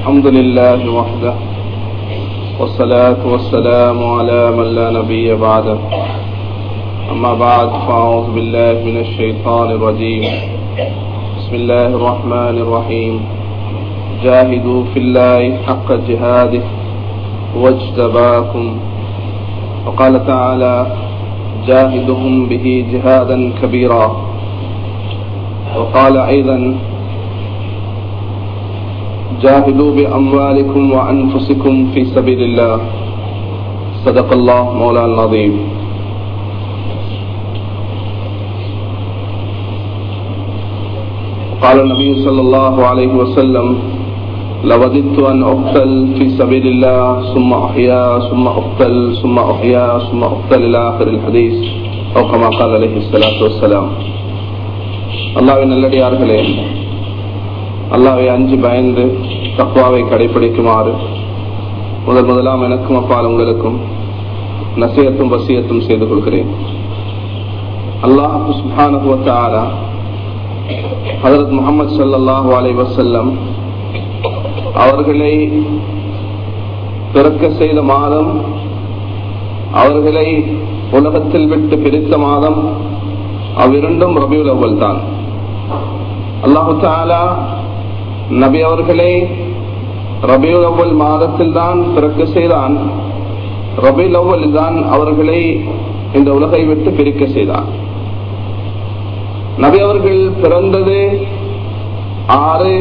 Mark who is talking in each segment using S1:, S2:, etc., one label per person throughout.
S1: الحمد لله وحده والصلاة والسلام على من لا نبي بعده أما بعد فأعوذ بالله من الشيطان الرجيم بسم الله الرحمن الرحيم جاهدوا في الله حق جهاده واجتباكم وقال تعالى جاهدهم به جهادا كبيرا وقال أيضا جاهدوا بأموالكم وأنفسكم في سبيل الله صدق الله مولانا العظيم قال النبي صلى الله عليه وسلم لوددت أن أقتل في سبيل الله ثم أحيا ثم أقتل ثم أحيا ثم أقتل إلى آخر الحديث أو كما قال عليه الصلاة والسلام அல்லாவின் நல்லடியார்களே அல்லாவை அஞ்சு பயந்து தக்குவாவை கடைபிடிக்குமாறு முதல் முதலாம் எனக்கும் அப்பால் உங்களுக்கும் நசியத்தும் வசியத்தும் செய்து கொள்கிறேன் அல்லாஹு சுபானுவத்தாரா ஹதரத் முகமது சல்லாஹூ அலை வசல்லம் அவர்களை பிறக்க செய்த மாதம் அவர்களை உலகத்தில் விட்டு பிரித்த மாதம் அவ்விரண்டும் ரபியுல் அவ்வல் தான் அல்லாஹு தாலா நபி அவர்களை ரபியுல் அவ்வல் மாதத்தில் தான் பிறக்க செய்தான் ரபியுல் அவ்வல் தான் அவர்களை இந்த உலகை விட்டு பிரிக்க செய்தான் நபி அவர்கள் பிறந்தது ஆறு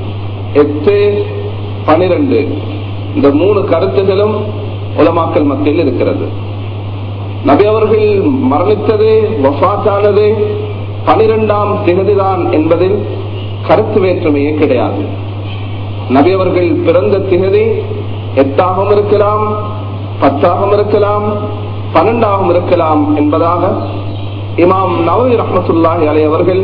S1: எட்டு பனிரெண்டு இந்த மூணு கருத்துகளும் உலமாக்கல் மத்தியில் இருக்கிறது நபி அவர்கள் மரணித்தது வஃத்தானது பனிரெண்டாம் திகதிதான் என்பதில் கருத்து வேற்றுமையே கிடையாது நபி அவர்கள் பிறந்த திகதி எட்டாகவும் இருக்கலாம் பத்தாகவும் இருக்கலாம் பன்னெண்டாகவும் இருக்கலாம் என்பதாக இமாம் நவவி ரஹமத்துல்லாஹி அலை அவர்கள்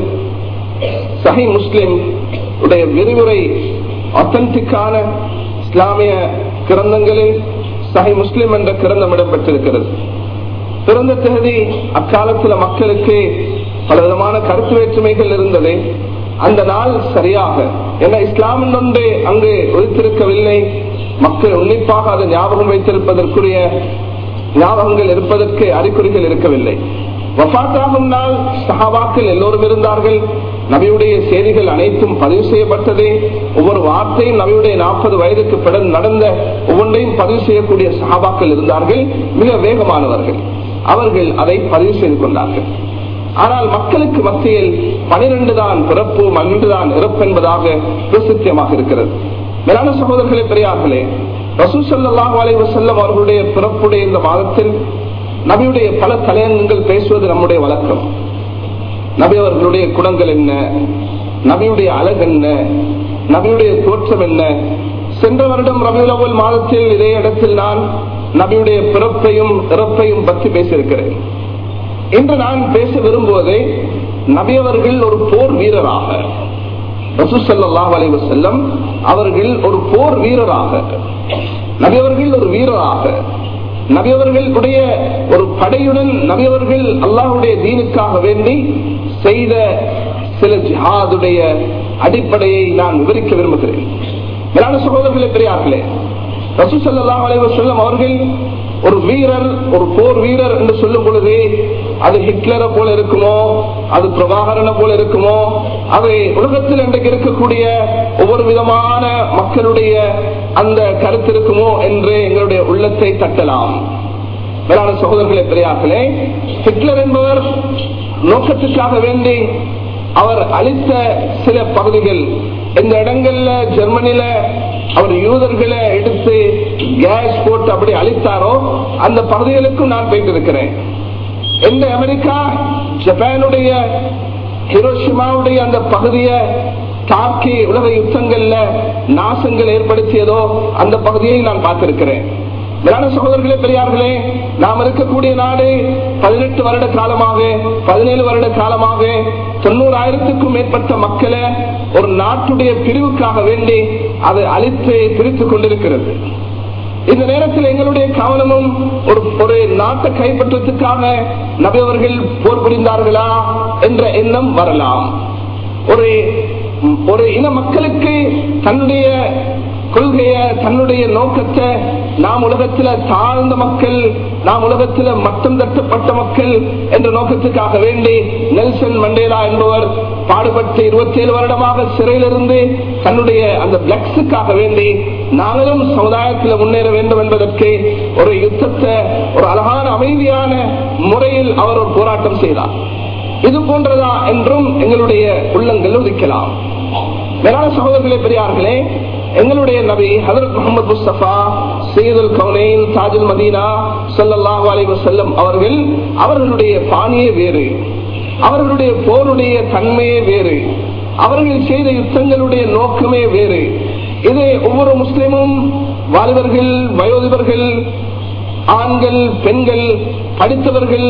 S1: சஹி முஸ்லிம் உடைய விரிவுரை ஆத்தன்டிக்கான இஸ்லாமிய கிரந்தங்களில் சஹி முஸ்லிம் என்ற கிரந்தம் இடம்பெற்றிருக்கிறது பிறந்த தேதி அக்காலத்தில் மக்களுக்கு பல விதமான கருத்து வேற்றுமைகள் இருந்தது அந்த நாள் சரியாக ஏன்னா இஸ்லாம் ஒன்று அங்கு ஒழித்திருக்கவில்லை மக்கள் உன்னிப்பாக அதை ஞாபகம் வைத்திருப்பதற்குரிய ஞாபகங்கள் இருப்பதற்கு அறிகுறிகள் இருக்கவில்லை வஃத்தாகும் நாள் சஹாபாக்கள் எல்லோரும் இருந்தார்கள் நபியுடைய செய்திகள் அனைத்தும் பதிவு செய்யப்பட்டது ஒவ்வொரு வார்த்தையும் நபியுடைய நாற்பது வயதுக்கு பிறகு நடந்த ஒவ்வொன்றையும் பதிவு செய்யக்கூடிய சஹாபாக்கள் இருந்தார்கள் மிக வேகமானவர்கள் அவர்கள் அதை பதிவு செய்து கொண்டார்கள் ஆனால் மக்களுக்கு மத்தியில் பனிரெண்டு தான் பிறப்பு பன்னெண்டு தான் இறப்பு என்பதாக பிரசித்தியமாக இருக்கிறது மேலான சகோதரர்களே பெரியார்களே ரசூசல்லாஹு அலைவ செல்லம் அவர்களுடைய பிறப்புடைய இந்த மாதத்தில் நபியுடைய பல தலையங்கங்கள் பேசுவது நம்முடைய வழக்கம் நபி அவர்களுடைய குணங்கள் என்ன நபியுடைய அழகு என்ன நபியுடைய தோற்றம் என்ன சென்ற வருடம் ரபியுல் மாதத்தில் இதே இடத்தில் நான் நபியுடைய பிறப்பையும் இறப்பையும் பற்றி பேசியிருக்கிறேன் இன்று நான் பேச விரும்புவது நபி அவர்கள் ஒரு போர் வீரராக ரசூசல்லாஹ் அலைவ செல்லம் அவர்கள் ஒரு போர் வீரராக நபி அவர்கள் ஒரு வீரராக நபியவர்களுடைய ஒரு படையுடன் நபியவர்கள் அல்லாஹுடைய தீனுக்காக வேண்டி செய்த சில ஜிஹாதுடைய அடிப்படையை நான் விவரிக்க விரும்புகிறேன் மேலான சகோதரர்களே பெரியார்களே ரசூசல்லாஹ் அலைவசல்லம் அவர்கள் ஒரு வீரர் ஒரு போர் வீரர் என்று சொல்லும் பொழுது அது ஹிட்லரை போல இருக்குமோ அது பிரபாகரனை போல இருக்குமோ அது உலகத்தில் இன்றைக்கு இருக்கக்கூடிய ஒவ்வொரு விதமான மக்களுடைய அந்த கருத்து இருக்குமோ என்று எங்களுடைய உள்ளத்தை தட்டலாம் மேலான சகோதரர்களே பெரியார்களே ஹிட்லர் என்பவர் நோக்கத்துக்காக வேண்டி அவர் அளித்த சில பகுதிகள் இந்த இடங்கள்ல ஜெர்மனில அவர் யூதர்களை எடுத்து கேஸ் போட்டு அப்படி அழித்தாரோ அந்த பகுதிகளுக்கும் நான் போயிட்டு இருக்கிறேன் எந்த அமெரிக்கா ஜப்பானுடைய ஹிரோஷிமாவுடைய அந்த பகுதியை தாக்கி உலக யுத்தங்கள்ல நாசங்கள் ஏற்படுத்தியதோ அந்த பகுதியை நான் பார்த்திருக்கிறேன் மேலான சகோதரர்களே பெரியார்களே நாம் இருக்கக்கூடிய நாடு பதினெட்டு வருட காலமாக பதினேழு வருட காலமாக தொண்ணூறாயிரத்துக்கும் மேற்பட்ட மக்களை ஒரு நாட்டுடைய பிரிவுக்காக வேண்டி அதை அழித்து பிரித்துக் கொண்டிருக்கிறது இந்த நேரத்தில் எங்களுடைய கவனமும் ஒரு ஒரு நாட்டை கைப்பற்றத்துக்காக நபையவர்கள் போர் புரிந்தார்களா என்ற எண்ணம் வரலாம் ஒரு ஒரு இன மக்களுக்கு தன்னுடைய கொள்கைய தன்னுடைய நோக்கத்தை நாம் உலகத்துல தாழ்ந்த மக்கள் நாம் உலகத்துல மட்டம் தட்டப்பட்ட மக்கள் என்ற நோக்கத்துக்காக வேண்டி நெல்சன் மண்டேலா என்பவர் பாடுபட்டு இருபத்தி ஏழு வருடமாக சிறையிலிருந்து தன்னுடைய அந்த பிளக்ஸுக்காக வேண்டி நாங்களும் சமுதாயத்தில் முன்னேற வேண்டும் என்பதற்கு ஒரு யுத்தத்தை ஒரு அழகான அமைதியான முறையில் அவர் ஒரு போராட்டம் செய்தார் இது போன்றதா என்றும் எங்களுடைய உள்ளங்கள் உதிக்கலாம் மேலான சகோதரர்களே பெரியார்களே எங்களுடைய நபி ஹதரத் முகமது முஸ்தபா சீதுல் கவுனைன் தாஜுல் மதீனா சல்லாஹூ அலி வசல்லம் அவர்கள் அவர்களுடைய பாணியே வேறு அவர்களுடைய போருடைய தன்மையே வேறு அவர்கள் செய்த யுத்தங்களுடைய நோக்கமே வேறு இதை ஒவ்வொரு முஸ்லிமும் வாலிபர்கள் வயோதிபர்கள் ஆண்கள் பெண்கள் படித்தவர்கள்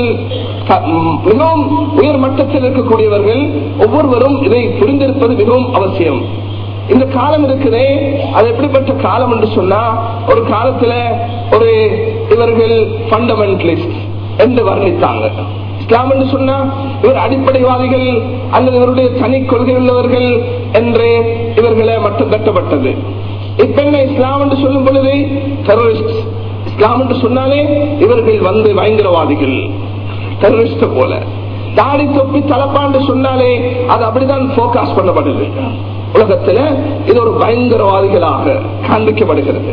S1: மிகவும் உயர் மட்டத்தில் இருக்கக்கூடியவர்கள் ஒவ்வொருவரும் இதை புரிந்திருப்பது மிகவும் அவசியம் இந்த காலம் இருக்குதே அது எப்படிப்பட்ட காலம் என்று சொன்னா ஒரு காலத்துல ஒரு இவர்கள் பண்டமெண்டலிஸ்ட் என்று வர்ணித்தாங்க இஸ்லாம் என்று சொன்னா இவர் அடிப்படைவாதிகள் அல்லது இவருடைய தனி கொள்கை உள்ளவர்கள் என்று இவர்களை மட்டும் கட்டப்பட்டது இப்ப என்ன இஸ்லாம் என்று சொல்லும் பொழுது டெரரிஸ்ட் இஸ்லாம் என்று சொன்னாலே இவர்கள் வந்து பயங்கரவாதிகள் டெரரிஸ்ட போல தாடி தொப்பி தலப்பாண்டு சொன்னாலே அது அப்படிதான் போக்கஸ் பண்ணப்படுது உலகத்துல இது ஒரு பயங்கரவாதிகளாக காண்பிக்கப்படுகிறது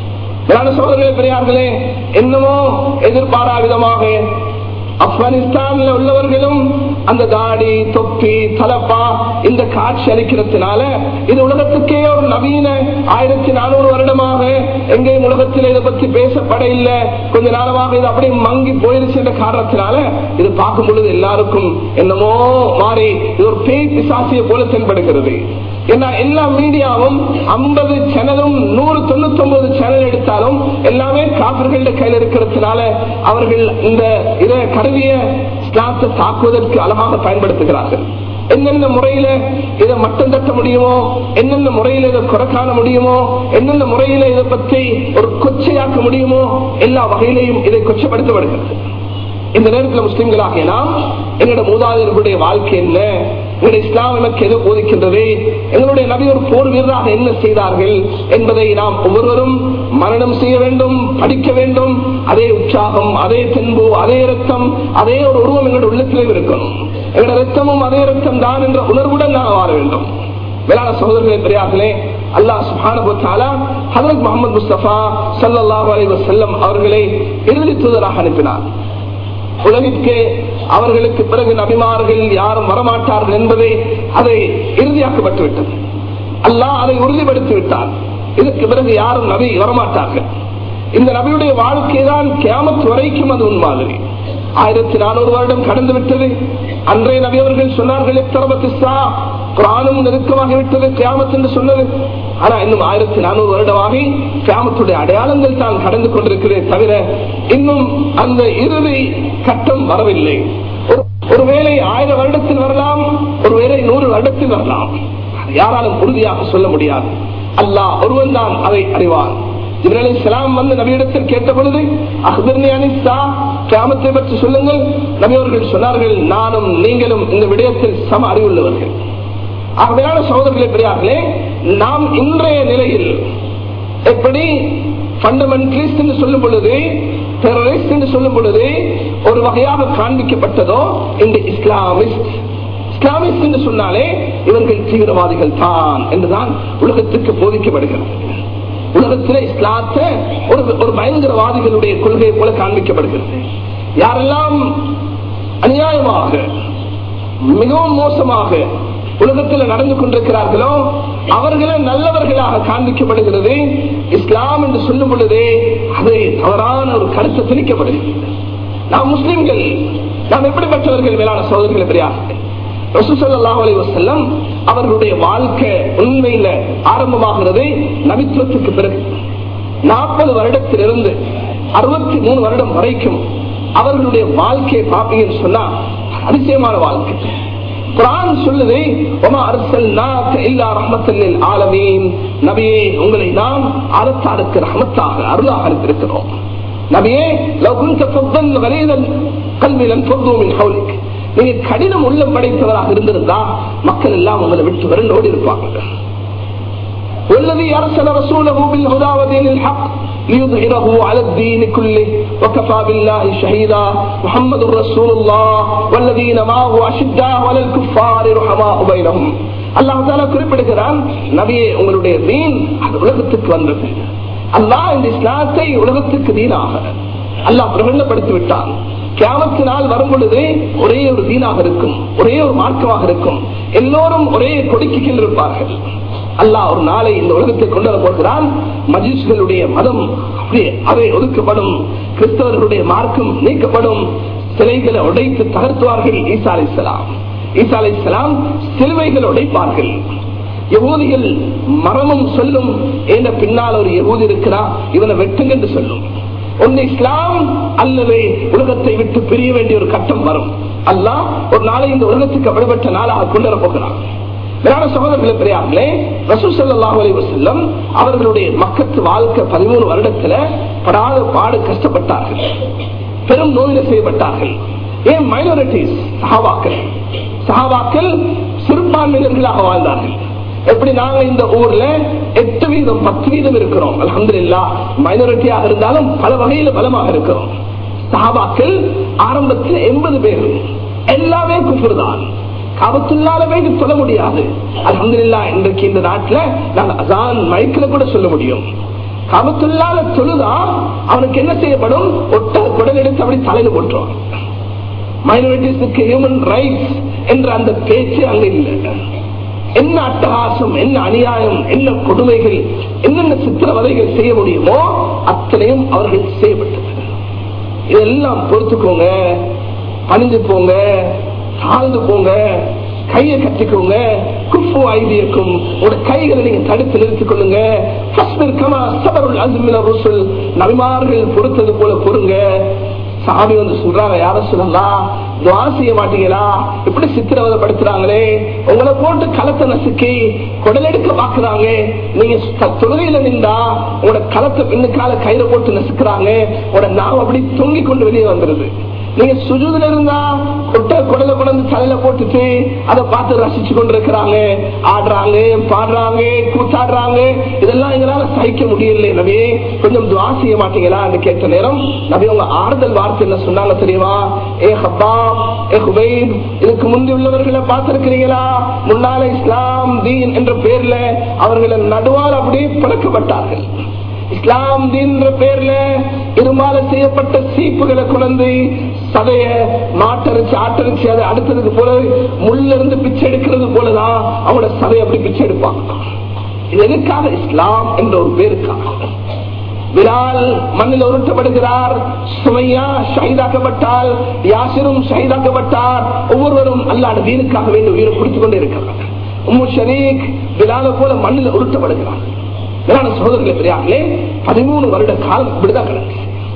S1: சோதரர்களே பெரியார்களே என்னமோ எதிர்பாரா விதமாக ஆப்கானிஸ்தான்ல உள்ளவர்களும் அந்த தாடி தொப்பி தலப்பா இந்த காட்சி அளிக்கிறதுனால இது உலகத்துக்கே ஒரு நவீன ஆயிரத்தி நானூறு வருடமாக எங்கேயும் உலகத்தில் இதை பத்தி பேசப்பட இல்லை கொஞ்ச நாளமாக இது அப்படியே மங்கி போயிருச்சு என்ற காரணத்தினால இது பார்க்கும் பொழுது எல்லாருக்கும் என்னமோ மாறி இது ஒரு பேய் பிசாசிய போல தென்படுகிறது ஏன்னா எல்லா மீடியாவும் ஐம்பது சேனலும் நூறு தொண்ணூத்தி ஒன்பது சேனல் எடுத்தாலும் எல்லாமே காப்பர்கள கையில் இருக்கிறதுனால அவர்கள் இந்த இதை கருவிய ஸ்லாத்தை தாக்குவதற்கு அழகாக பயன்படுத்துகிறார்கள் என்னென்ன முறையில இதை மட்டம் தட்ட முடியுமோ என்னென்ன முறையில இதை குறை காண முடியுமோ என்னென்ன முறையில இதை பற்றி ஒரு கொச்சையாக்க முடியுமோ எல்லா வகையிலையும் இதை கொச்சப்படுத்தப்படுகிறது இந்த நேரத்தில் முஸ்லிம்களாகிய நாம் எங்களோட மூதாதையர்களுடைய வாழ்க்கை என்ன எங்களுடைய இஸ்லாம் எனக்கு எது போதிக்கின்றது எங்களுடைய நபி ஒரு போர் வீரராக என்ன செய்தார்கள் என்பதை நாம் ஒவ்வொருவரும் மரணம் செய்ய வேண்டும் படிக்க வேண்டும் அதே உற்சாகம் அதே தென்பு அதே ரத்தம் அதே ஒரு உருவம் எங்களுடைய உள்ளத்திலே இருக்கணும் எங்களுடைய ரத்தமும் அதே ரத்தம் தான் என்ற உணர்வுடன் நாம் வாழ வேண்டும் மேலான சகோதரர்களே பெரியார்களே அல்லாஹ் சுபானுத்தாலா ஹதரத் முகமது முஸ்தபா சல்லாஹூ அலி வசல்லம் அவர்களை இறுதி தூதராக அனுப்பினார் உலகிற்கு அவர்களுக்கு பிறகு நபிமார்கள் யாரும் வரமாட்டார்கள் என்பதை அதை இறுதியாக்கப்பட்டு விட்டது அல்லாஹ் அதை உறுதிப்படுத்தி விட்டார் இதற்கு பிறகு யாரும் நபி வரமாட்டார்கள் இந்த நபியுடைய வாழ்க்கை தான் கேமத் வரைக்கும் அது உன்மாதிரி ஆயிரத்தி நானூறு வருடம் கடந்து விட்டது அன்றைய நபி அவர்கள் சொன்னார்கள் குரானும் நெருக்கமாகிவிட்டது கியாமத் என்று சொன்னது ஆனா இன்னும் ஆயிரத்தி நானூறு வருடமாகி கியாமத்துடைய அடையாளங்கள் தான் கடந்து கொண்டிருக்கிறதே தவிர இன்னும் அந்த இறுதி கட்டம் வரவில்லை ஒருவேளை ஆயிரம் வருடத்தில் வரலாம் ஒருவேளை நூறு வருடத்தில் வரலாம் யாராலும் உறுதியாக சொல்ல முடியாது அல்லாஹ் ஒருவன் தான் அதை அறிவான் இவர்களை சலாம் வந்து நபியிடத்தில் கேட்ட பொழுது அஹ்பர்னி அனிஸ்தா கிராமத்தை பற்றி சொல்லுங்கள் நபி அவர்கள் சொன்னார்கள் நானும் நீங்களும் இந்த விடயத்தில் சம அறிவுள்ளவர்கள் ஆகவேயான சகோதரர்களே பெரியார்களே நாம் இன்றைய நிலையில் எப்படி பண்டமெண்டலிஸ்ட் என்று சொல்லும் பொழுது டெரரிஸ்ட் என்று சொல்லும் பொழுது ஒரு வகையாக காண்பிக்கப்பட்டதோ இந்த இஸ்லாமிஸ்ட் இஸ்லாமிஸ்ட் என்று சொன்னாலே இவர்கள் தீவிரவாதிகள் தான் என்றுதான் உலகத்துக்கு போதிக்கப்படுகிறது உலகத்தில் இஸ்லாத்தை ஒரு ஒரு பயங்கரவாதிகளுடைய கொள்கையை போல காண்பிக்கப்படுகிறது யாரெல்லாம் அநியாயமாக மிகவும் மோசமாக உலகத்தில் நடந்து கொண்டிருக்கிறார்களோ அவர்களே நல்லவர்களாக காண்பிக்கப்படுகிறது இஸ்லாம் என்று சொல்லும் பொழுதே அது தவறான ஒரு கருத்து திணிக்கப்படுகிறது நாம் முஸ்லிம்கள் நாம் எப்படிப்பட்டவர்கள் மேலான சோதரிகளை பெரியார்கள் செல்லம் அவர்களுடைய வாழ்க்கை உண்மையில ஆரம்பமாகிறது நபித்துவத்துக்கு பிறகு நாற்பது வருடத்திலிருந்து அறுபத்தி மூணு வருடம் வரைக்கும் அவர்களுடைய வாழ்க்கையை பார்ப்பீங்கன்னு சொன்னா அதிசயமான வாழ்க்கை குரான் சொல்லுது நபியே உங்களை நாம் அறத்தாருக்கு ரஹமத்தாக அருளாக அனுப்பியிருக்கிறோம் நபியே கல்வியிலன் பொருந்துவின் ஹவுலிக் நீங்க கடினம் உள்ளம் படைத்தவராக இருந்திருந்தா மக்கள் எல்லாம் உங்களை விட்டு விரண்டோடு இருப்பாங்க والذي أرسل رسوله بالهدى ودين الحق ليظهره على الدين كله وكفى بالله شهيدا محمد رسول الله والذين معه أشداء على الكفار رحماء بينهم அல்லாஹ் தாலா குறிப்பிடுகிறான் நபியே உங்களுடைய தீன் அது உலகத்துக்கு வந்தது அல்லாஹ் இந்த இஸ்லாத்தை உலகத்துக்கு தீனாக அல்லாஹ் பிரபலப்படுத்தி விட்டான் கியாமத்து நாள் வரும் பொழுது ஒரே ஒரு தீனாக இருக்கும் ஒரே ஒரு மார்க்கமாக இருக்கும் எல்லோரும் ஒரே கொடிக்கு கீழ் இருப்பார்கள் அல்லாஹ் ஒரு நாளை இந்த உலகத்தை கொண்டு வர போகிறான் மஜிஸ்களுடைய மதம் அப்படியே அவை ஒதுக்கப்படும் கிறிஸ்தவர்களுடைய மார்க்கம் நீக்கப்படும் சிலைகளை உடைத்து தகர்த்துவார்கள் ஈசா அலி இஸ்லாம் ஈசா அலி இஸ்லாம் சிலுவைகள் உடைப்பார்கள் யகூதிகள் மரமும் சொல்லும் என்ற பின்னால் ஒரு யகூதி இருக்கிறா இவனை வெட்டுங்க என்று சொல்லும் ஒன்னு இஸ்லாம் அல்லது உலகத்தை விட்டு பிரிய வேண்டிய ஒரு கட்டம் வரும் அல்லாஹ் ஒரு நாளை இந்த உலகத்துக்கு விடுபட்ட நாளாக கொண்டு வர போகிறான் வேற சகோதரர்களே பெரியார்களே ரசூசல்லாஹ் அலி வசல்லம் அவர்களுடைய மக்கத்து வாழ்க்கை பதிமூணு வருடத்துல படாத பாடு கஷ்டப்பட்டார்கள் பெரும் நோயில செய்யப்பட்டார்கள் ஏன் மைனாரிட்டிஸ் சஹாபாக்கள் சஹாபாக்கள் சிறுபான்மையினர்களாக வாழ்ந்தார்கள் எப்படி நாங்க இந்த ஊர்ல எட்டு வீதம் பத்து வீதம் இருக்கிறோம் அலமது இல்லா மைனாரிட்டியாக இருந்தாலும் பல வகையில பலமாக இருக்கிறோம் சஹாபாக்கள் ஆரம்பத்தில் எண்பது பேர் எல்லாமே குஃபுர் தான் காபத்துள்ளால போய் சொல்ல முடியாது அலமதுல்லா இன்றைக்கு இந்த நாட்டுல நாங்க அதான் மைக்கில கூட சொல்ல முடியும் காபத்துள்ளால தொழுதா அவனுக்கு என்ன செய்யப்படும் ஒட்ட குடல் எடுத்து அப்படி தலையில போட்டுருவான் மைனாரிட்டிஸுக்கு ஹியூமன் ரைட்ஸ் என்ற அந்த பேச்சு அங்க இல்லை என்ன அட்டகாசம் என்ன அநியாயம் என்ன கொடுமைகள் என்னென்ன சித்திரவதைகள் செய்ய முடியுமோ அத்தனையும் அவர்கள் செய்யப்பட்டது இதெல்லாம் பொறுத்துக்கோங்க பணிஞ்சு போங்க தாழ்ந்து போங்க கையை கட்டிக்கோங்க குஃபு ஐதியக்கும் உங்களோட கைகளை நீங்க தடுத்து நிறுத்திக் கொள்ளுங்க நபிமார்கள் பொறுத்தது போல பொறுங்க சாமி வந்து சொல்றாங்க யார சொல்லலாம் துவா செய்ய மாட்டீங்களா இப்படி சித்திரவதைப்படுத்துறாங்களே உங்களை போட்டு களத்தை நசுக்கி குடலெடுக்க பாக்குறாங்க நீங்க தொழுகையில நின்றா உங்களோட களத்தை பின்னுக்கால கையில போட்டு நசுக்கிறாங்க உங்களோட நாம் அப்படி தொங்கி கொண்டு வெளியே வந்துருது நீங்க சுஜூதுல இருந்தா கொட்ட குடல கொண்டு தலையில போட்டுட்டு அதை பார்த்து ரசிச்சு கொண்டிருக்கிறாங்க ஆடுறாங்க பாடுறாங்க கூத்தாடுறாங்க இதெல்லாம் எங்களால சகிக்க முடியல நபி கொஞ்சம் துவா செய்ய மாட்டீங்களா கேட்ட நேரம் நபி உங்க ஆறுதல் வார்த்தை என்ன சொன்னாங்க தெரியுமா ஏ ஹப்பா ஏ ஹுபைப் இதுக்கு முந்தி உள்ளவர்களை பார்த்திருக்கிறீங்களா முன்னால இஸ்லாம் தீன் என்ற பேர்ல அவர்களை நடுவால் அப்படியே பழக்கப்பட்டார்கள் இஸ்லாம் தீன்ற பேர்ல இருமால செய்யப்பட்ட சீப்புகளை குழந்து சதைய மாட்டரிச்சு ஆட்டரிச்சு அதை அடுத்ததுக்கு போல முள்ள இருந்து பிச்சை எடுக்கிறது போலதான் அவங்களோட சதையை அப்படி பிச்சை எடுப்பாங்க இது எதுக்காக இஸ்லாம் என்ற ஒரு பேருக்காக விலால் மண்ணில் உருட்டப்படுகிறார் சுமையா ஷஹீதாக்கப்பட்டால் யாசிரும் ஷஹீதாக்கப்பட்டார் ஒவ்வொருவரும் அல்லாட தீனுக்காக வேண்டிய உயிரை கொடுத்துக் கொண்டே இருக்கிறார் உம்மு ஷரீக் விலால போல மண்ணில் உருட்டப்படுகிறார் மேலான சகோதரர்களை பெரியார்களே பதிமூணு வருட காலம் இப்படிதான் கிடக்கு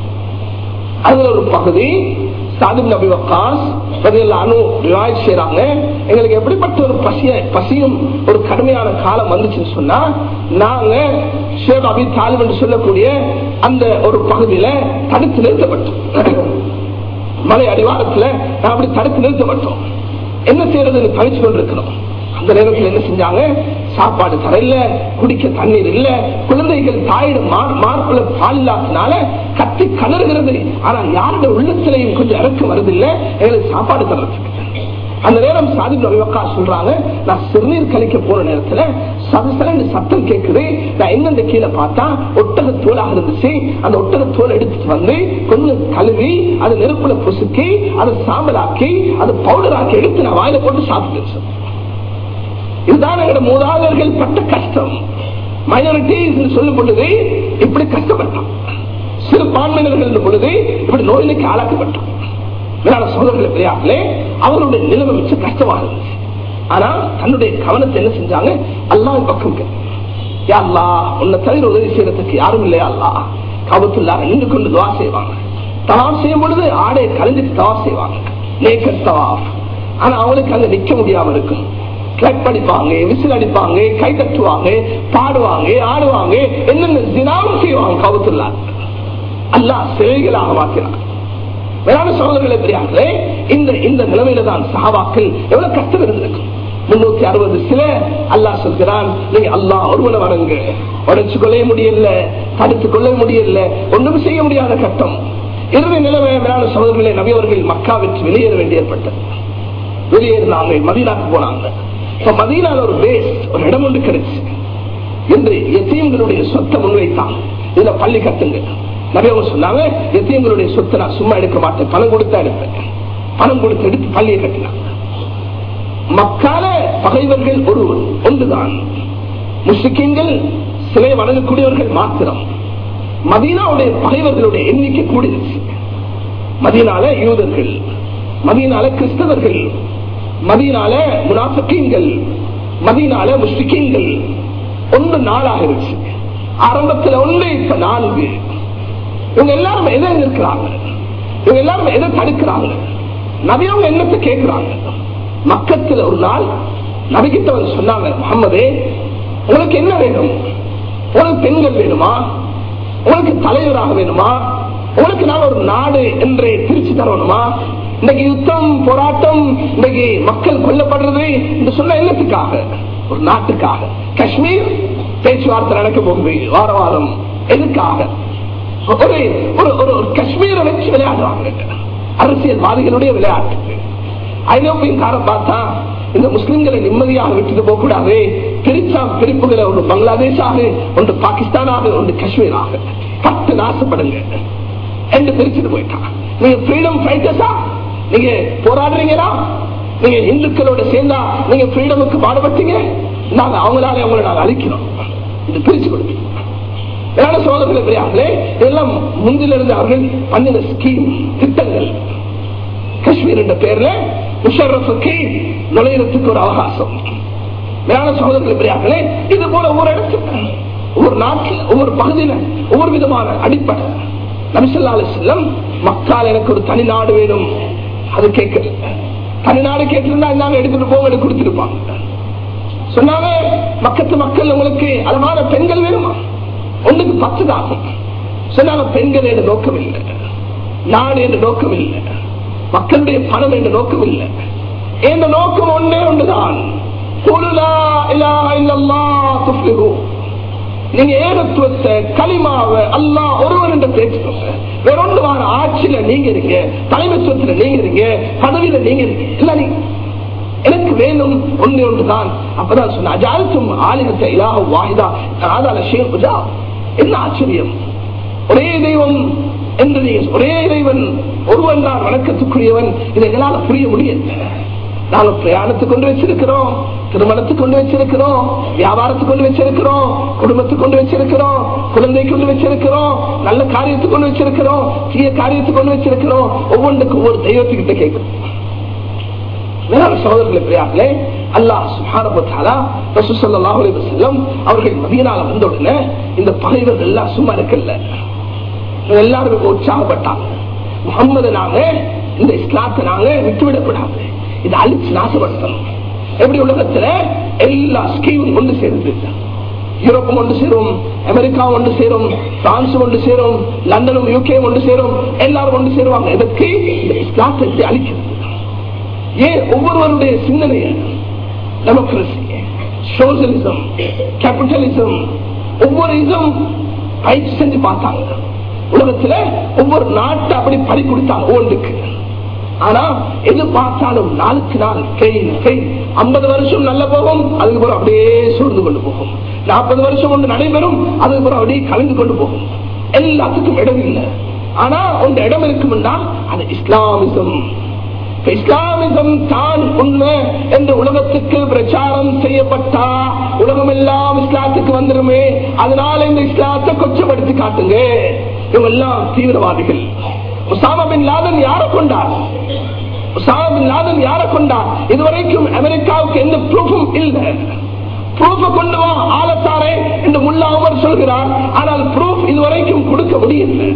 S1: அதுல ஒரு பகுதி சாதிப் நபி வக்காஸ் அணு ரிவாய் செய்யறாங்க எங்களுக்கு எப்படிப்பட்ட ஒரு பசிய பசியும் ஒரு கடுமையான காலம் வந்துச்சுன்னு சொன்னா நாங்க ஷேக் அபி தாலிப் என்று சொல்லக்கூடிய அந்த ஒரு பகுதியில தடுத்து நிறுத்தப்பட்டோம் மலை அடிவாரத்துல நான் அப்படி தடுத்து நிறுத்தப்பட்டோம் என்ன செய்யறதுன்னு பயிற்சி கொண்டிருக்கிறோம் அந்த நேரத்தில் என்ன செஞ்சாங்க சாப்பாடு தரையில குடிக்க தண்ணீர் இல்ல குழந்தைகள் தாயிடம் மார்பில பால் இல்லாதனால கத்தி கலறுகிறது ஆனா யாருடைய உள்ளத்திலையும் கொஞ்சம் இறக்கம் வருது இல்ல எங்களுக்கு சாப்பாடு தர்றதுக்கு அந்த நேரம் சாதி நபிவக்கா சொல்றாங்க நான் சிறுநீர் கழிக்க போற நேரத்துல சதசல சத்தம் கேட்குது நான் எங்க கீழே பார்த்தா ஒட்டக தோலாக இருந்துச்சு அந்த ஒட்டக தோல் எடுத்துட்டு வந்து கொஞ்சம் கழுவி அதை நெருப்புல பொசுக்கி அதை சாம்பலாக்கி அதை பவுடராக்கி எடுத்து நான் வாயில போட்டு சாப்பிட்டு இதுதான் எங்களோட மூதாதையர்கள் பட்ட கஷ்டம் மைனாரிட்டிஸ் சொல்லும் பொழுது இப்படி கஷ்டப்பட்டான் சிறுபான்மையினர்கள் பொழுது இப்படி நோயிலுக்கு ஆளாக்கப்பட்டான் வேளாண் சோதரர்கள் பெரியார்களே அவர்களுடைய நிலைமை மிச்ச கஷ்டமாக இருந்துச்சு ஆனா தன்னுடைய கவனத்தை என்ன செஞ்சாங்க அல்லாஹ் பக்கம் யாழ்லா உன்னை தவிர உதவி செய்யறதுக்கு யாரும் இல்லையா அல்லா கவத்துள்ளா நின்று கொண்டு துவா செய்வாங்க தவாப் செய்யும் பொழுது ஆடை கலைஞ்சிட்டு தவாப் செய்வாங்க நேக்கட் தவாப் ஆனா அவங்களுக்கு அங்க நிக்க முடியாம இருக்கும் கிளப் அடிப்பாங்க விசில் அடிப்பாங்க கை தட்டுவாங்க பாடுவாங்க ஆடுவாங்க என்னென்ன தினாவும் செய்வாங்க கவுத்துல்லா அல்லா சிலைகளாக மாற்றினார் வேளாண் சகோதரர்களை பெரியார்களே இந்த இந்த நிலைமையில தான் சகாபாக்கள் எவ்வளவு கஷ்டம் இருந்திருக்கும் முன்னூத்தி அறுபது சில அல்லாஹ் சொல்கிறான் நீங்க அல்லாஹ் ஒருவனை வணங்க உடைச்சு கொள்ள முடியல தடுத்து கொள்ள முடியல ஒன்றும் செய்ய முடியாத கட்டம் இறுதி நிலைமை மேலான சகோதரர்களே நபியவர்கள் மக்கா விட்டு வெளியேற வேண்டி ஏற்பட்டது வெளியேறினாங்க மதீனாக்கு போனாங்க இப்ப மதீனால ஒரு பேஸ் ஒரு இடம் ஒன்று கிடைச்சு என்று எத்தீம்களுடைய சொத்தை முன்வைத்தாங்க இதுல பள்ளி கட்டுங்க நிறைய சொன்னாங்க எத்தீம்களுடைய சொத்தை நான் சும்மா எடுக்க மாட்டேன் பணம் கொடுத்தா எடுப்பேன் பணம் கொடுத்து எடுத்து பள்ளியை கட்டினாங்க மக்கால பகைவர்கள் ஒரு ஒன்றுதான் முஸ்லிம்கள் சிலை வணங்கக்கூடியவர்கள் மாத்திரம் மதீனாவுடைய பகைவர்களுடைய எண்ணிக்கை கூடிருச்சு மதீனால யூதர்கள் மதீனால கிறிஸ்தவர்கள் மதீனால முனாஃபிக்கீன்கள் மதீனால முஸ்லிக்கீன்கள் ஒன்று நாளாக இருந்துச்சு ஆரம்பத்தில் ஒன்று இப்ப நான்கு இவங்க எல்லாரும் எதை எதிர்க்கிறாங்க இவங்க எல்லாரும் எதை தடுக்கிறாங்க நபியவங்க என்னத்தை கேட்கிறாங்க மக்கத்துல ஒரு நாள் நபிக்கிட்ட வந்து சொன்னாங்க முகமதே உங்களுக்கு என்ன வேணும் உங்களுக்கு பெண்கள் வேணுமா உங்களுக்கு தலைவராக வேணுமா உங்களுக்கு நான் ஒரு நாடு என்று பிரிச்சு தரணுமா இன்னைக்கு யுத்தம் போராட்டம் இன்னைக்கு மக்கள் கொல்லப்படுறது இந்த சொன்ன என்னத்துக்காக ஒரு நாட்டுக்காக காஷ்மீர் பேச்சுவார்த்தை நடக்க போகுது வார வாரம் எதுக்காக ஒரு ஒரு ஒரு காஷ்மீரை வச்சு விளையாடுறாங்க அரசியல்வாதிகளுடைய விளையாட்டு ஐரோப்பியக்காரன் பார்த்தா இந்த முஸ்லிம்களை நிம்மதியாக விட்டுட்டு போக கூடாது பிரிச்சா பிரிப்புகளை ஒன்று பங்களாதேஷாக ஒன்று பாகிஸ்தானாக ஒன்று காஷ்மீராக பத்து நாசப்படுங்க என்று பிரிச்சுட்டு போயிட்டான் நீங்க ஃப்ரீடம் ஃபைட்டர்ஸா நீங்க போராடுறீங்களா நீங்க இந்துக்களோட சேர்ந்தா நீங்க ஃப்ரீடமுக்கு பாடுபட்டீங்க நாங்க அவங்களால அவங்களை நாங்க அழிக்கிறோம் இது பிரிச்சு கொடுப்பீங்க வேற சோதனை பெரியார்களே இதெல்லாம் முந்திலிருந்து அவர்கள் பண்ணின ஸ்கீம் திட்டங்கள் காஷ்மீர் என்ற பேர்ல முஷரஃபுக்கு நுழையறதுக்கு ஒரு அவகாசம் வேற சகோதரர்கள் பெரியார்களே இது போல ஒவ்வொரு இடத்துல ஒவ்வொரு நாட்டில் ஒவ்வொரு பகுதியில ஒவ்வொரு விதமான அடிப்படை நபிசல்லா செல்லம் மக்கால் எனக்கு ஒரு தனி நாடு வேணும் அது கேட்கல தனி நாடு கேட்டிருந்தா இந்தாங்க எடுத்துட்டு போங்க கொடுத்திருப்பாங்க சொன்னாங்க மக்கத்து மக்கள் உங்களுக்கு அழகான பெண்கள் வேணுமா ஒண்ணுக்கு பத்து தான் சொன்னாங்க பெண்கள் என்று நோக்கம் இல்லை நாடு என்று நோக்கம் இல்லை மக்களுடைய பணம் என்ற நோக்கம் இல்லை என்ற நோக்கம் ஒன்றே ஒன்றுதான் நீங்க ஏகத்துவத்தை களிமாவை அல்லா ஒருவர் என்ற பேச்சுக்கோங்க வேற ஒன்று வார ஆட்சியில நீங்க இருங்க தலைமைத்துவத்துல நீங்க இருங்க பதவியில நீங்க இருங்க இல்ல நீங்க எனக்கு வேணும் ஒன்று ஒன்றுதான் அப்பதான் சொன்ன அஜாலத்தும் ஆலிகத்தை இலாக வாய்தா ஆதார ஷேபுஜா என்ன ஆச்சரியம் ஒரே தெய்வம் என்று ஒரே இறைவன் ஒருவன் தான் வணக்கத்துக்குரியவன் இதை எங்களால புரிய முடியல நாங்க பிரயாணத்துக்கு கொண்டு வச்சிருக்கிறோம் திருமணத்துக்கு கொண்டு வச்சிருக்கிறோம் வியாபாரத்துக்கு கொண்டு வச்சிருக்கிறோம் குடும்பத்துக்கு கொண்டு வச்சிருக்கிறோம் குழந்தைக்கு கொண்டு வச்சிருக்கிறோம் நல்ல காரியத்துக்கு கொண்டு வச்சிருக்கிறோம் தீய காரியத்துக்கு கொண்டு வச்சிருக்கிறோம் ஒவ்வொன்றுக்கு ஒவ்வொரு தெய்வத்துக்கிட்ட கேட்கிறோம் வேளாண் சகோதரர்களை பிரியார்களே அல்லாஹ் சுஹாரபத்தாலா ரசூசல்லாஹு அலைஹி வஸல்லம் அவர்கள் மதீனால வந்த உடனே இந்த பகைவர்கள் எல்லாம் சும்மா இருக்கல எல்லாரும் உற்சாகப்பட்டாங்க முகம்மது நாங்க இந்த இஸ்லாத்தை நாங்க விட்டுவிடக்கூடாது இதை அழிச்சு நாசப்படுத்தணும் எப்படி உலகத்துல எல்லா ஸ்கீமும் ஒன்று சேர்ந்து யூரோப்பும் ஒன்று சேரும் அமெரிக்காவும் ஒன்று சேரும் பிரான்சும் ஒன்று சேரும் லண்டனும் யூகே ஒன்று சேரும் எல்லாரும் ஒன்று சேருவாங்க இதற்கு இந்த இஸ்லாத்தை அழிக்கிறது ஏன் ஒவ்வொருவருடைய சிந்தனைய டெமோக்ரஸி சோசியலிசம் கேபிட்டலிசம் ஒவ்வொரு இதும் பயிற்சி செஞ்சு பார்த்தாங்க உலகத்துல ஒவ்வொரு நாட்டை அப்படி பறி கொடுத்தாங்க ஒவ்வொன்றுக்கு ஆனா எது பார்த்தாலும் நாளுக்கு நாள் கெயின் கெயின் ஐம்பது வருஷம் நல்ல போகும் அதுக்கு பிறகு அப்படியே சூழ்ந்து கொண்டு போகும் நாற்பது வருஷம் ஒன்று நடைபெறும் அதுக்கு பிறகு அப்படியே கலந்து கொண்டு போகும் எல்லாத்துக்கும் இடம் இல்லை ஆனா ஒன்று இடம் இருக்கும்னா அது இஸ்லாமிசம் இஸ்லாமிசம் தான் உண்மை என்று உலகத்துக்கு பிரச்சாரம் செய்யப்பட்டா உலகம் எல்லாம் இஸ்லாத்துக்கு வந்துருமே அதனால இந்த இஸ்லாத்தை கொச்சப்படுத்தி காட்டுங்க இவங்க எல்லாம் தீவிரவாதிகள் உசாமா பின் லாதன் யாரை கொண்டார் உசாமா பின் லாதன் யாரை கொண்டார் இதுவரைக்கும் அமெரிக்காவுக்கு எந்த ப்ரூஃபும் இல்லை ப்ரூஃப கொண்டு வா ஆலத்தாரே என்று முல்லா உமர் சொல்கிறார் ஆனால் ப்ரூஃப் இதுவரைக்கும் கொடுக்க முடியல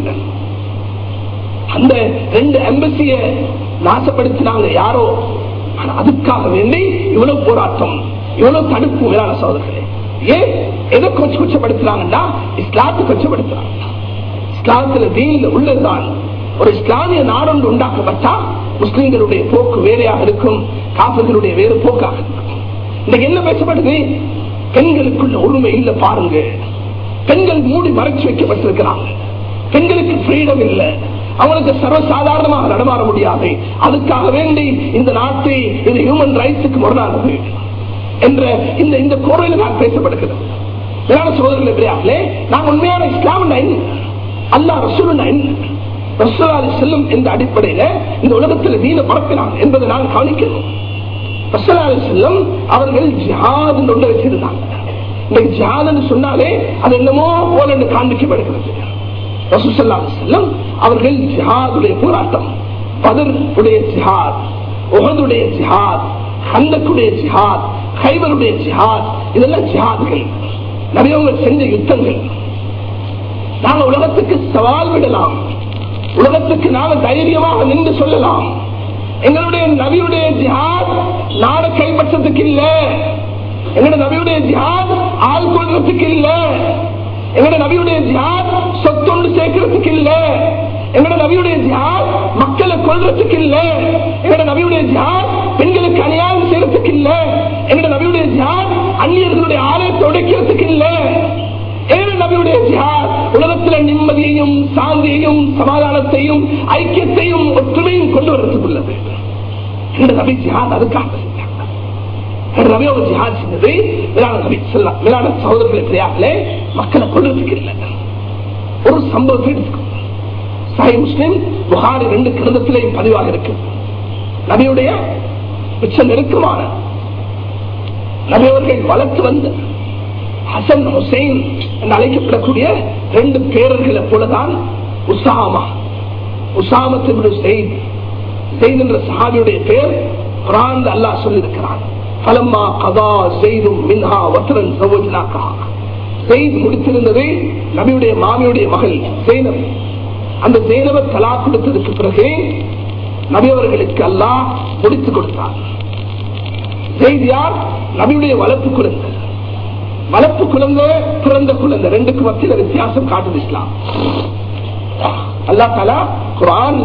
S1: அந்த ரெண்டு எம்பசிய நாசப்படுத்தினாங்க யாரோ ஆனா அதுக்காக வேண்டி இவ்வளவு போராட்டம் இவ்வளவு தடுப்பு மேலான சோதர்களே ஏன் எதை கொச்சு கொச்சப்படுத்துறாங்கன்னா இஸ்லாத்து கொச்சப்படுத்துறாங்க இஸ்லாத்துல தீன்ல உள்ளதுதான் ஒரு இஸ்லாமிய நாடொன்று உண்டாக்கப்பட்டா முஸ்லிம்களுடைய போக்கு வேறையாக இருக்கும் காப்பர்களுடைய வேறு போக்காக இருக்கும்
S2: இன்னைக்கு என்ன பேசப்படுது பெண்களுக்குள்ள உரிமை இல்ல பாருங்க பெண்கள் மூடி மறைச்சு வைக்கப்பட்டிருக்கிறாங்க பெண்களுக்கு ஃப்ரீடம் இல்ல அவங்களுக்கு சர்வசாதாரணமாக நடமாட முடியாது அதுக்காக வேண்டி இந்த நாட்டை இது ஹியூமன் ரைட்ஸுக்கு முரணானது என்ற இந்த இந்த கோரையில் நான் பேசப்படுகிறது வேளாண் சோதரர்கள் எப்படியாங்களே நான் உண்மையான இஸ்லாம் அல்லா ரசூல் ரசூலாதி செல்லும் என்ற அடிப்படையில இந்த உலகத்தில் வீண பரப்பினான் என்பதை நான் கவனிக்கணும் ரசூலாதி செல்லும் அவர்கள் ஜிஹாத் ஒன்று வச்சிருந்தாங்க இன்னைக்கு ஜிஹாத் சொன்னாலே அது என்னமோ போல என்று காண்பிக்கப்படுகிறது ரசூசல்லா செல்லும் அவர்கள் ஜிஹாதுடைய போராட்டம் பதர் உடைய ஜிஹாத் உகதுடைய ஜிஹாத் ஹந்தக்குடைய ஜிஹாத் ஹைபருடைய ஜிஹாத் இதெல்லாம் ஜிஹாத்கள் நிறையவங்க செஞ்ச யுத்தங்கள் நாங்க உலகத்துக்கு சவால் விடலாம் உலகத்துக்கு நாங்க தைரியமாக நின்று சொல்லலாம் எங்களுடைய நபியுடைய ஜிஹாத் நாட கைப்பற்றத்துக்கு இல்ல எங்களுடைய நபியுடைய ஜிஹாத் ஆள் கொள்றதுக்கு இல்ல எங்களுடைய நபியுடைய ஜிஹாத் சொத்தொண்டு சேர்க்கறதுக்கு இல்ல எங்களுடைய நபியுடைய ஜிஹாத் மக்களை கொள்றதுக்கு இல்ல எங்களுடைய நபியுடைய ஜிஹாத் பெண்களுக்கு அநியாயம் செய்யறதுக்கு இல்ல எங்களுடைய நபியுடைய ஜிஹாத் அந்நியர்களுடைய ஆலயத்தை உடைக்கிறதுக்கு இல்ல ஏழு நபியுடைய ஜிஹாத் உலகத்துல நிம்மதியையும் சாந்தியையும் சமாதானத்தையும் ஐக்கியத்தையும் ஒற்றுமையும் கொண்டு வரத்துக்குள்ளது இந்த நபி ஜிஹாத் அதுக்காக செஞ்சாங்க நபி அவங்க ஜிஹாத் செஞ்சது மேலான நபி சொல்லலாம் மேலான சகோதரர்களை தெரியாமலே மக்களை கொள்றதுக்கு இல்லை ஒரு சம்பவத்தை எடுத்துக்கோ சாய் முஸ்லிம் புகாரி ரெண்டு கிரந்தத்திலேயும் பதிவாக இருக்கு நபியுடைய மிச்ச நெருக்கமான நபியவர்கள் வளர்த்து வந்த ஹசன் ஹுசைன் என்று அழைக்கப்படக்கூடிய ரெண்டு பேரர்களை போலதான் உசாமா உசாமத்து செய்த் செய்த் என்ற சஹாபியுடைய பேர் குரான் அல்லாஹ் சொல்லியிருக்கிறான் பலம்மா கதா செய்தும் மின்ஹா வத்ரன் சவோஜனாக்கா செய்து முடித்திருந்தது நபியுடைய மாமியுடைய மகள் ஜெயினப் அந்த ஜெயினவை தலா கொடுத்ததுக்கு பிறகு நபியவர்களுக்கு அல்லாஹ் முடித்து கொடுத்தார் செய்தியார் நபியுடைய வளர்ப்பு குழந்தை வளர்ப்பு குழந்தை பிறந்த குழந்தை ரெண்டுக்கு மத்தியில் வித்தியாசம் காட்டுது இஸ்லாம் அல்லா தலா குரான்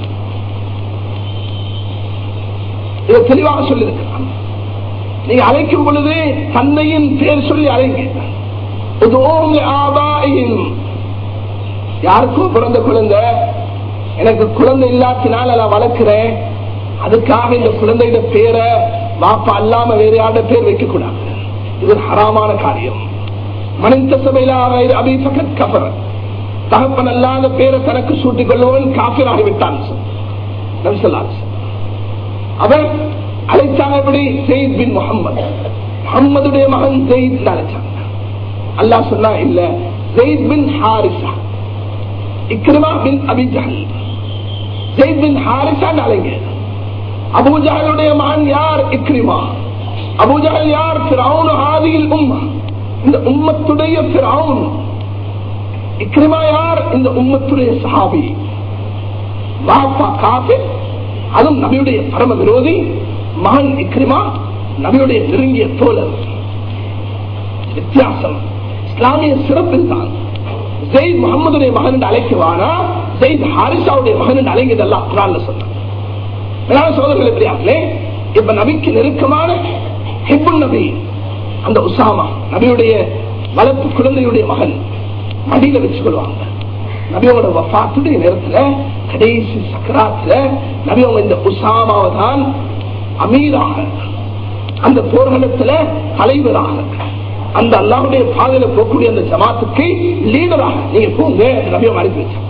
S2: இதை தெளிவாக சொல்லியிருக்கிறான் நீங்க அழைக்கும் பொழுது தந்தையின் பேர் சொல்லி அழைங்க யாருக்கும் பிறந்த குழந்தை எனக்கு குழந்தை இல்லாத்தினால் நான் வளர்க்கிறேன் அதுக்காக இந்த குழந்தையோட பேரை வாப்பா அல்லாம வேற யாரோட பேர் வைக்க கூடாது இது ஹராமான காரியம் மனித சபையிலாக அபிபகத் கபர் தகப்பன் அல்லாத பேரை தனக்கு சூட்டிக் கொள்வவன் காப்பிராகிவிட்டான் அவர் அழைச்சாங்க எப்படி செய்த் பின் முகமது முகம்மதுடைய மகன் செய்த் அழைச்சாங்க அல்லா சொன்னா இல்ல Zaid bin Haritha Ikrima bin Abi Jahl Zaid bin Haritha அழைங்க அபூஜாலுடைய மகன் யார் இக்ரிமா அபூஜால் யார் பிறவுன் ஆதியில் உம்மா இந்த உம்மத்துடைய பிறவுன் இக்ரிமா யார் இந்த உம்மத்துடைய சஹாபி வாப்பா காஃபி அதுவும் நபியுடைய பரம விரோதி மகன் இக்ரிமா நபியுடைய நெருங்கிய தோழர் வித்தியாசம் இஸ்லாமிய சிறப்பில் தான் ஜெயித் முகமதுடைய மகன் என்று அழைக்குவானா ஜெயித் ஹாரிசாவுடைய மகன் என்று அழைங்கதெல்லாம் குரான்ல சொன்னான் சோதர்கள் எப்படியாங்களே இப்ப நபிக்கு நெருக்கமான ஹிப்புன் நபி அந்த உசாமா நபியுடைய வளர்ப்பு குழந்தையுடைய மகன் மடியில வச்சு கொள்வாங்க நபியோட வஃத்துடைய நேரத்துல கடைசி சக்கராத்துல நபியவங்க இந்த உசாமாவை தான் அமீராக அந்த போர்க்களத்துல தலைவராக அந்த அல்லாவுடைய பாதையில போகக்கூடிய அந்த ஜமாத்துக்கு லீடராக நீங்க போங்க நபியம் அனுப்பி வச்சாங்க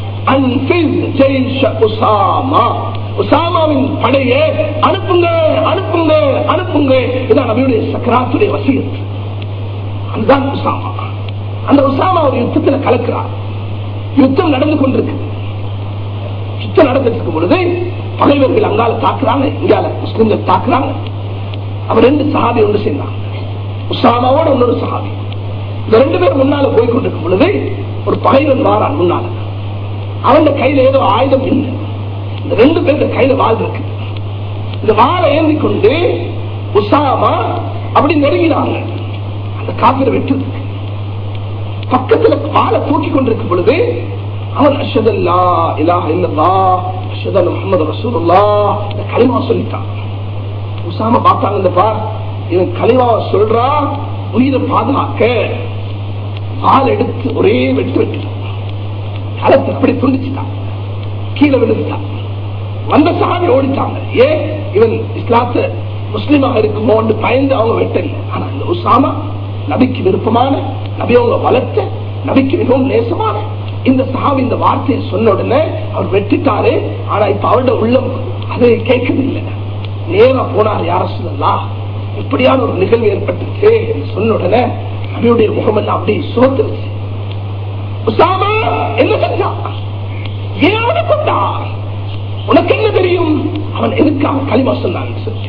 S2: உசாமாவின் படையை அனுப்புங்க அனுப்புங்க அனுப்புங்க இதான் நபியுடைய சக்கராத்துடைய வசியம் அதுதான் உசாமா அந்த உசாமா ஒரு யுத்தத்தில் கலக்கிறார் யுத்தம் நடந்து கொண்டிருக்கு யுத்தம் நடந்துட்டு இருக்கும் பொழுது பகைவர்கள் அங்கால தாக்குறாங்க இங்கால முஸ்லிம்கள் தாக்குறாங்க அவர் ரெண்டு சஹாபி ஒன்று சேர்ந்தாங்க உசாமாவோட இன்னொரு சஹாபி இந்த ரெண்டு பேரும் முன்னால போய் கொண்டிருக்கும் பொழுது ஒரு பகைவன் வாரான் முன்னால அவன் கையில ஏதோ ஆயுதம் இல்லை இந்த ரெண்டு பேருக்கு கையில வாழ் இருக்கு இந்த வாழை ஏந்தி கொண்டு உசாமா அப்படி நெருங்கினாங்க அந்த காப்பிர வெட்டுறதுக்கு பக்கத்துல வாழை தூக்கி கொண்டிருக்கும் பொழுது அவன் அஷதல்லா இலாஹ இல்லல்லா அஷதல் முகமது ரசூலுல்லா இந்த களிமா சொல்லிட்டான் உசாம பார்த்தாங்க இந்த பார் இவன் கலிமாவை சொல்றா உயிரை பாதுகாக்க ஆள் எடுத்து ஒரே வெட்டு வெட்டிட்டான் களத்தை இப்படி துண்டிச்சுட்டான் கீழே விழுந்துட்டான் வந்த சாமி ஓடிட்டாங்க ஏன் இவன் இஸ்லாத்த முஸ்லீமாக இருக்குமோன்னு பயந்து அவங்க வெட்டல ஆனா இந்த உசாமா நபிக்கு விருப்பமான நபி அவங்க வளர்த்த நபிக்கு மிகவும் நேசமான இந்த சஹாபி இந்த வார்த்தையை சொன்ன உடனே அவர் வெட்டிட்டாரு ஆனா இப்ப அவருடைய உள்ளம் அது கேட்கவில்லை நேரா போனார் யார சொல்லலாம் இப்படியான ஒரு நிகழ்வு ஏற்பட்டுச்சு என்று சொன்ன உடனே நபியுடைய முகமெல்லாம் அப்படியே சுமத்துருச்சு உசாமா என்ன செஞ்சான் ஏன் அவனை கொண்டான் உனக்கு என்ன தெரியும் அவன் எதுக்காக களிமா சொன்னான் சொல்லி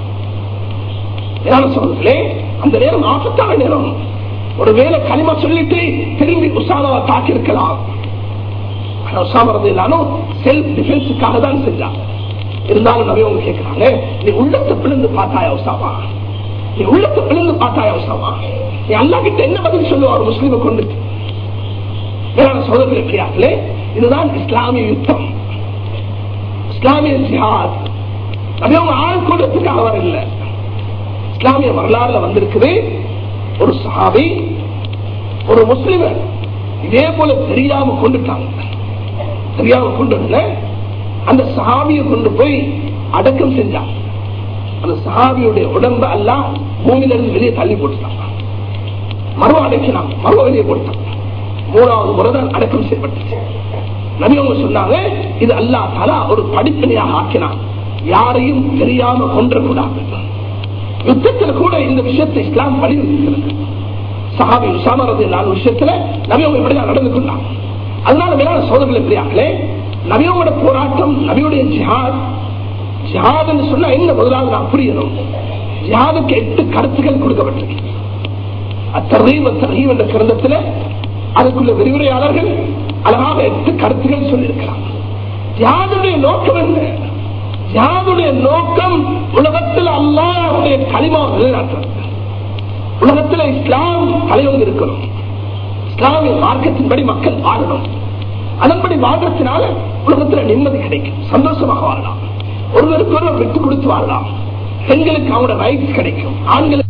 S2: சொல்றதுலே அந்த நேரம் ஆபத்தான நேரம் ஒருவேளை களிமா சொல்லிட்டு திரும்பி உசாமாவை தாக்கியிருக்கலாம் ஆனா உசாமா இல்லாலும் செல்ஃப் டிஃபென்ஸுக்காக தான் செஞ்சாங்க இருந்தாலும் நபி அவங்க கேட்கிறாங்க நீ உள்ளத்தை பிளந்து பார்த்தாயா உசாமா நீ உள்ளத்தை பிளந்து பார்த்தாயா உசாமா நீ அல்லா கிட்ட என்ன பதில் சொல்லுவார் முஸ்லீமை கொண்டு வேளாண் சோதனை இருக்கிறார்களே இதுதான் இஸ்லாமிய யுத்தம் இஸ்லாமிய ஜிஹாத் அது அவங்க ஆள் கூடத்துக்காக வரல இஸ்லாமிய வரலாறுல வந்திருக்குது ஒரு சஹாபி ஒரு முஸ்லிமர் இதே போல தெரியாம கொண்டுட்டாங்க தெரியாம கொண்டு அந்த சஹாபியை கொண்டு போய் அடக்கம் செஞ்சாங்க அந்த சஹாபியுடைய உடம்பு எல்லாம் பூமியில இருந்து வெளியே தள்ளி போட்டுட்டாங்க மருவ அடக்கினாங்க மருவ வெளியே போட்டாங்க மூணாவது முறைதான் அடக்கம் செய்யப்பட்டுச்சு நபியவங்க சொன்னாங்க இது அல்லா தலா ஒரு படிப்பனையாக ஆக்கினான் யாரையும் தெரியாம கொன்றக்கூடாது யுத்தத்தில் கூட இந்த விஷயத்தை இஸ்லாம் வலியுறுத்துகிறது சஹாபி உசாமரது நாலு விஷயத்துல நபியவங்க இப்படிதான் நடந்து கொண்டாங்க அதனால மேலான சோதனை பெரியார்களே நபியோட போராட்டம் நபியுடைய ஜிஹாத் ஜிஹாத் என்று சொன்னா என்ன முதலாவது நான் புரியணும் ஜிஹாதுக்கு எட்டு கருத்துக்கள் கொடுக்கப்பட்டிருக்கு அத்தரீவ் அத்தரீவ் என்ற கிரந்தத்தில் அதுக்குள்ள விரிவுரையாளர்கள் அழகாக எட்டு கருத்துக்கள் சொல்லியிருக்கிறார் யாருடைய நோக்கம் என்ன யாருடைய நோக்கம் உலகத்தில் அல்லாவுடைய களிமா நிலைநாட்டுறது உலகத்தில் இஸ்லாம் தலைவங்க இருக்கணும் இஸ்லாமிய மார்க்கத்தின்படி மக்கள் வாழணும் அதன்படி வாழ்றதுனால உலகத்துல நிம்மதி கிடைக்கும் சந்தோஷமாக வாழலாம் ஒருவருக்கு ஒருவர் விட்டு கொடுத்து வாழலாம் பெண்களுக்கு அவங்களோட ரைட்ஸ் கிடைக்கும் ஆண்களுக்கு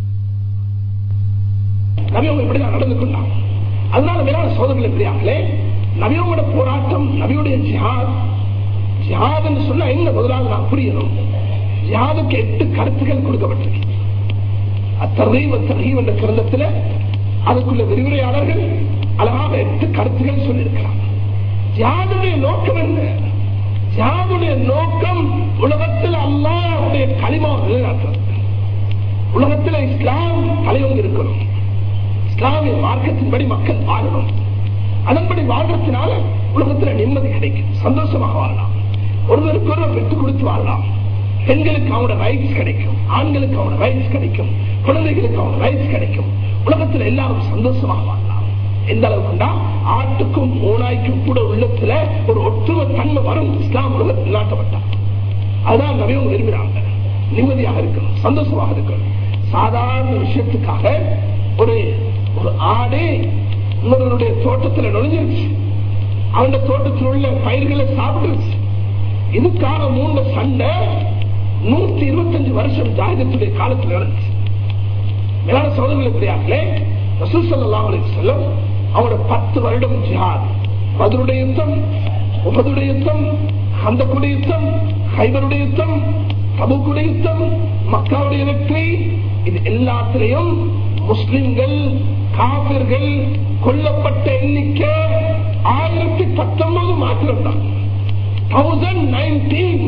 S2: நபியவங்க இப்படிதான் நடந்து கொண்டாங்க அதனால மேலான சோதனை பெரியாங்களே நபியோட போராட்டம் நபியுடைய ஜிஹாத் ஜிஹாத் என்று சொன்னா என்ன முதலாவது நான் புரியணும் ஜிஹாதுக்கு எட்டு கருத்துக்கள் கொடுக்கப்பட்டிருக்கு அத்தரீவ் அத்தரீவ் என்ற கிரந்தத்தில் அதுக்குள்ள விரிவுரையாளர்கள் அழகாக எட்டு கருத்துக்கள் சொல்லியிருக்கிறார் ஜிஹாதுடைய நோக்கம் என்ன ஜிஹாதுடைய நோக்கம் உலகத்தில் அல்லாவுடைய களிமா நிலைநாட்டுறது உலகத்தில் இஸ்லாம் தலைவங்க இருக்கணும் இஸ்லாமிய மார்க்கத்தின்படி மக்கள் வாழணும் அதன்படி வாழ்றதுனால உலகத்துல நிம்மதி கிடைக்கும் சந்தோஷமாக வாழலாம் ஒருவருக்கு ஒருவர் விட்டு கொடுத்து வாழலாம் பெண்களுக்கு அவனோட ரைட்ஸ் கிடைக்கும் ஆண்களுக்கு அவனோட ரைட்ஸ் கிடைக்கும் குழந்தைகளுக்கு அவனோட ரைட்ஸ் கிடைக்கும் உலகத்துல எல்லாரும் சந்தோஷமாக வாழலாம் எந்த அளவுக்குண்டா ஆட்டுக்கும் ஓனாய்க்கும் கூட உள்ளத்துல ஒரு ஒற்றுமை தன்மை வரும் இஸ்லாம் உலகத்தில் நாட்டப்பட்டார் அதுதான் நபியும் விரும்புகிறாங்க நிம்மதியாக இருக்கணும் சந்தோஷமாக இருக்கணும் சாதாரண விஷயத்துக்காக ஒரு ஒரு ஆடு இன்னொருடைய தோட்டத்தில் நுழைஞ்சிருச்சு அவன் தோட்டத்தில் உள்ள பயிர்களை சாப்பிட்டுருச்சு இதுக்காக மூணு சண்டை நூத்தி இருபத்தஞ்சு வருஷம் ஜாகிதத்துடைய காலத்தில் நடந்துச்சு மேலான சோதனை கிடையாதுலே ரசூல் சல்லாஹ் செல்லம் அவனோட பத்து வருடம் ஜிஹாத் மதுருடைய யுத்தம் உபதுடைய யுத்தம் ஹந்தக்குடைய யுத்தம் ஹைபருடைய யுத்தம் தபுக்குடைய யுத்தம் மக்காவுடைய வெற்றி இது எல்லாத்திலையும் முஸ்லிம்கள் காபிர்கள் கொல்லப்பட்ட எண்ணிக்கை ஆயிரத்தி பத்தொன்பது மாத்திரம் தான் தௌசண்ட் நைன்டீன்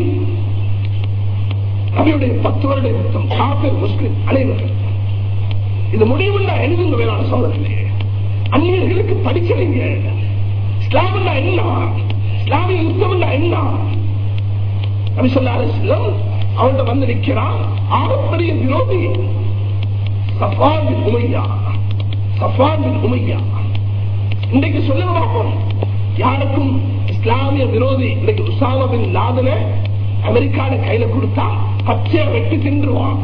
S2: நபியுடைய பத்து வருட யுத்தம் காபிர் முஸ்லிம் அனைவர்கள் இது முடிவுண்டா எழுதுங்க வேளாண் சோதனை அந்நியர்களுக்கு படிக்கிறீங்க இஸ்லாம்னா என்ன இஸ்லாமிய யுத்தம் என்ன நபி சொல்லாத செல்லம் அவன்கிட்ட வந்து நிற்கிறான் ஆகப்பெரிய விரோதி சஃபான் பின் உமையா சஃபான் பின் உமையா இன்றைக்கு சொல்லுங்க பார்ப்போம் யாருக்கும் இஸ்லாமிய விரோதி இன்றைக்கு உசாமா பின் லாதன அமெரிக்கான கையில கொடுத்தா பச்சைய வெட்டி தின்றுவான்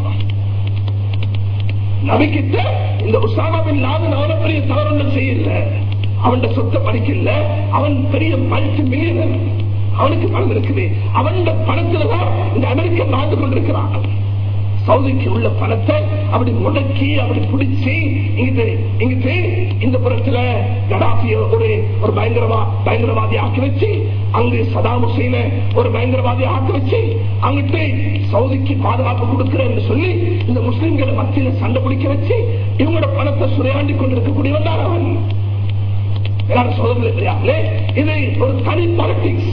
S2: நபிக்கிட்ட இந்த உசாமா பின் லாதன் அவன பெரிய தவறு செய்யல அவன் சொத்தை படிக்கல அவன் பெரிய மல்டி மில்லியனர் அவனுக்கு பணம் இருக்குது அவன் பணத்துலதான் இந்த அமெரிக்கன் வாழ்ந்து கொண்டிருக்கிறான் சவுதிக்கு உள்ள பணத்தை அப்படி முடக்கி அப்படி பிடிச்சி இங்கிட்டு இங்கிட்டு இந்த புறத்துல கடாபிய ஒரு ஒரு பயங்கரவா பயங்கரவாதி ஆக்கி வச்சு அங்கு சதாம் ஹுசைன ஒரு பயங்கரவாதி ஆக்கி வச்சு அங்கிட்டு சவுதிக்கு பாதுகாப்பு கொடுக்கிறேன்னு சொல்லி இந்த முஸ்லிம்களை மத்தியில சண்டை பிடிக்க வச்சு இவங்களோட பணத்தை சுரையாண்டி கொண்டிருக்கக்கூடியவன் தான் அவன் எல்லாரும் சோதனை தெரியாமலே இது ஒரு தனி பாலிடிக்ஸ்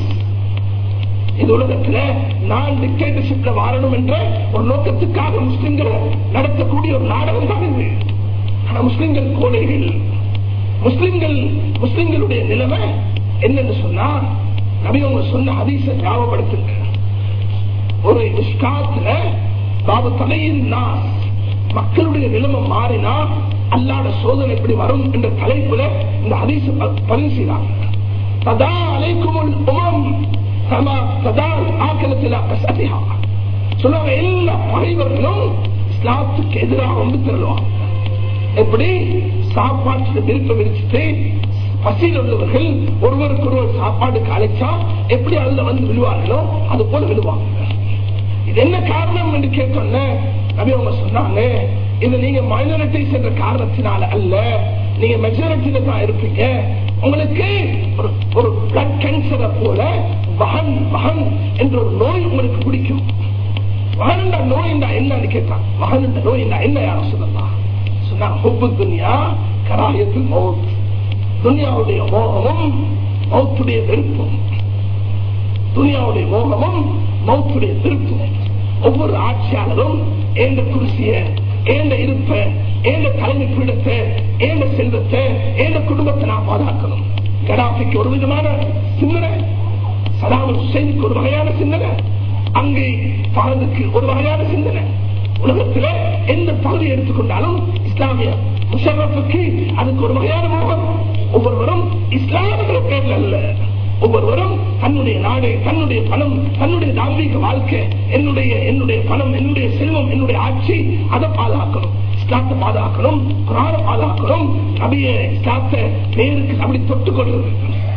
S2: இந்த உலகத்துல நான் டிக்டேட்டர்ஷிப்ல வாழணும் என்ற ஒரு நோக்கத்துக்காக முஸ்லிம்களை நடத்தக்கூடிய ஒரு நாடகம் தான் இது ஆனா முஸ்லிம்கள் கோழைகள் முஸ்லிம்கள் முஸ்லிம்களுடைய நிலைமை என்னன்னு சொன்னா நபி அவங்க சொன்ன ஹதீஸை ஞாபகப்படுத்துங்க ஒரு இஷ்காத்துல பாபு தலையின் நாஸ் மக்களுடைய நிலைமை மாறினா அல்லாட சோதனை எப்படி வரும் என்ற தலைப்புல இந்த ஹதீஸ பதிவு செய்தாங்க ததா அலைக்குமுல் உமம் கமா ததா ஆக்கலத்தில் கசதிஹா சொல்லுவாங்க எல்லா பகைவர்களும் இஸ்லாத்துக்கு எதிராக வந்து திரளுவாங்க எப்படி சாப்பாட்டுல விருப்பம் விரிச்சுட்டு பசியில் உள்ளவர்கள் ஒருவருக்கு ஒருவர் சாப்பாடுக்கு அழைச்சா எப்படி அதுல வந்து விழுவார்களோ அது போல விழுவாங்க இது என்ன காரணம் என்று கேட்டோன்ன நபி அவங்க சொன்னாங்க இது நீங்க மைனாரிட்டிஸ் என்ற காரணத்தினால அல்ல நீங்க மெஜாரிட்டியில தான் இருப்பீங்க உங்களுக்கு ஒரு ஒரு பிளட் கேன்சரை போல வகன் வகன் என்ற ஒரு நோய் உங்களுக்கு பிடிக்கும் வகன் நோய் என்னன்னு கேட்டான் வகன் நோய் என்ன யாரும் சொல்லலாம் சொன்னா ஹுப்பு துன்யா கராயத்தில் மௌத் துனியாவுடைய மோகமும் மௌத்துடைய வெறுப்பும் துனியாவுடைய மோகமும் மௌத்துடைய திருப்பும் ஒவ்வொரு ஆட்சியாளரும் ஏந்த குருசிய ஏந்த இருப்ப ஏந்த தலைமை பீடத்தை ஏந்த செல்வத்தை ஏந்த குடும்பத்தை நான் பாதுகாக்கணும் கடாபிக்கு ஒரு விதமான சிந்தனை சதாம் ஹுசைனுக்கு ஒரு வகையான சிந்தனை அங்கே பாரதுக்கு ஒரு வகையான சிந்தனை உலகத்துல எந்த பகுதி எடுத்துக்கொண்டாலும் இஸ்லாமிய முஷரப்புக்கு அதுக்கு ஒரு வகையான மோகம் ஒவ்வொருவரும் இஸ்லாமிய பேர்ல அல்ல ஒவ்வொருவரும் தன்னுடைய நாடு தன்னுடைய பணம் தன்னுடைய தாம்பீக வாழ்க்கை என்னுடைய என்னுடைய பணம் என்னுடைய செல்வம் என்னுடைய ஆட்சி அதை பாதுகாக்கணும் இஸ்லாத்தை பாதுகாக்கணும் குரான பாதுகாக்கணும் நபிய இஸ்லாத்தை பேருக்கு அப்படி தொட்டுக் கொள்வது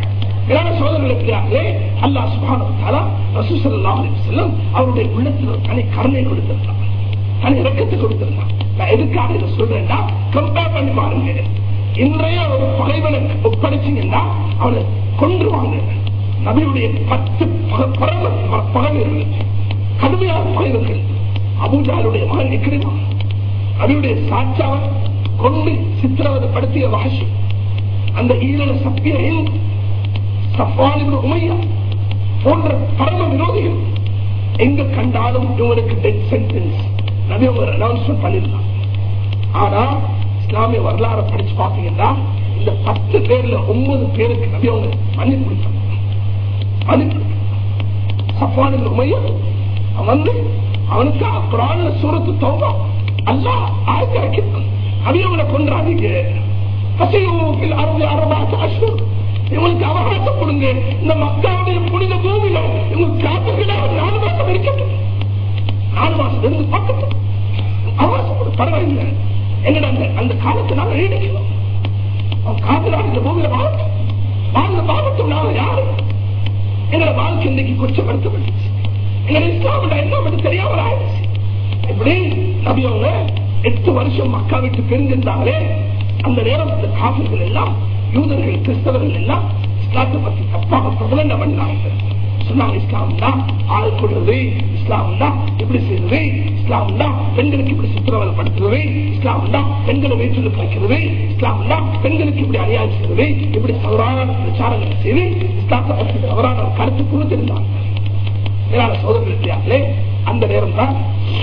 S2: சோதனைகளே அல்லாஹ் சுபான செல்லும் அவருடைய உள்ளத்தில் ஒரு தனி கருணை கொடுத்திருந்தார் தனி இறக்கத்தை கொடுத்திருந்தான் நான் எதுக்காக இதை சொல்றேன்னா கம்பேர் பண்ணி பாருங்க இன்றைய ஒரு பகைவனை ஒப்படைச்சிங்கன்னா அவனை கொன்றுவாங்க நபியுடைய பத்து பகைவர்கள் கடுமையான பகைவர்கள் அபுஜாலுடைய மகன் இக்கிரிமா நபியுடைய சாட்சாவை கொண்டு சித்திரவதைப்படுத்திய வாசி அந்த ஈரல சப்பியில் சஃபானிபு உமையா போன்ற பரம விரோதிகள் எங்க கண்டாலும் இவருக்கு டெத் சென்டென்ஸ் நபி அவங்க அனௌன்ஸ்மெண்ட் பண்ணிருந்தாங்க ஆனா இஸ்லாமிய வரலாறு படிச்சு பாத்தீங்கன்னா இந்த பத்து பேர்ல ஒன்பது பேருக்கு நபி அவங்க மன்னிப்பு கொடுத்தாங்க மன்னிப்பு சஃபானின் உமையா அவன் வந்து அவனுக்கு குரான்ல சூரத்து தோவா அல்லா ஆயத்தை வைக்கிறான் நபி அவங்களை கொன்றாதீங்க பசியில் அறுபது அறுபது அஷ்வர் இவங்களுக்கு அவகாசம் கொடுங்க இந்த மக்காவுடைய புனித பூமியில இவங்க காப்புகளா நாலு மாசம் இருக்கட்டும் நாலு மாசம் இருந்து பார்க்கட்டும் அவகாசம் கொடு பரவாயில்லை எங்கட அந்த அந்த காலத்தை நாங்க நீடிக்கணும் அவன் காதலாக இந்த பூமியில வாழட்டும் வாழ்ந்த பாவட்டும் நாங்க யாரு எங்களோட வாழ்க்கை இன்னைக்கு கொச்சப்படுத்தப்பட்டுச்சு எங்களை இஸ்லாம் என்ன மட்டும் தெரியாமல் ஆயிடுச்சு இப்படி நபி அவங்க எட்டு வருஷம் மக்கா விட்டு பிரிஞ்சிருந்தாங்களே அந்த நேரம் இந்த காஃபிர்கள் எல்லாம் யூதர்கள் கிறிஸ்தவர்கள் எல்லாம் இஸ்லாத்தை பத்தி தப்பாக பிரபலண்டம் பண்ணாங்க சொன்னாங்க இஸ்லாம் தான் ஆள் கொள்வது இஸ்லாம் தான் இப்படி செய்வது இஸ்லாம் தான் பெண்களுக்கு இப்படி சித்திரவதைப்படுத்துவது இஸ்லாம் தான் பெண்களை வேற்றுல வைக்கிறது இஸ்லாம் தான் பெண்களுக்கு இப்படி அநியாயம் செய்வது இப்படி தவறான பிரச்சாரங்களை செய்து இஸ்லாத்தை பற்றி தவறான ஒரு கருத்து கொடுத்திருந்தாங்க மேலான சோதனை இல்லையாங்களே அந்த நேரம் தான்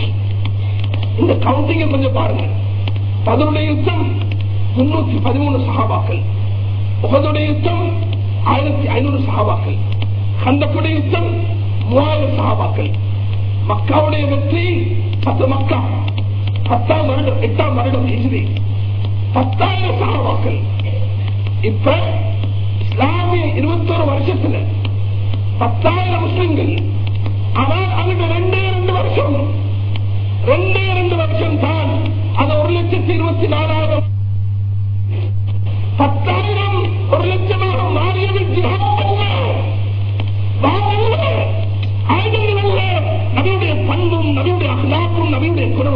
S2: இந்த கவுண்டிங்க கொஞ்சம் பாருங்க பதினுடைய யுத்தம் முன்னூத்தி பதிமூணு சகாபாக்கள் உகதுடைய யுத்தம் ஆயிரத்தி ஐநூறு சகாபாக்கள் கந்தக்குடைய யுத்தம் மூவாயிரம் சகாபாக்கள் மக்காவுடைய வெற்றி பத்து மக்கா பத்தாம் வருடம் எட்டாம் வருடம் ஹிஜ்ரி பத்தாயிரம் சகாபாக்கள் இப்ப இஸ்லாமிய இருபத்தோரு வருஷத்துல பத்தாயிரம் முஸ்லிம்கள் ஆனால் அங்கிட்ட ரெண்டே ரெண்டு வருஷம் ரெண்டே ரெண்டு வருஷம் தான் அது ஒரு லட்சத்தி இருபத்தி நாலாயிரம் பத்தாயிரம் ஒரு லட்சமாக மாறியது ஜிஹாத் அல்ல வாங்கல்ல ஆயுதங்கள் அல்ல நபியுடைய பண்பும் நபியுடைய அகலாப்பும் நபியுடைய குணம்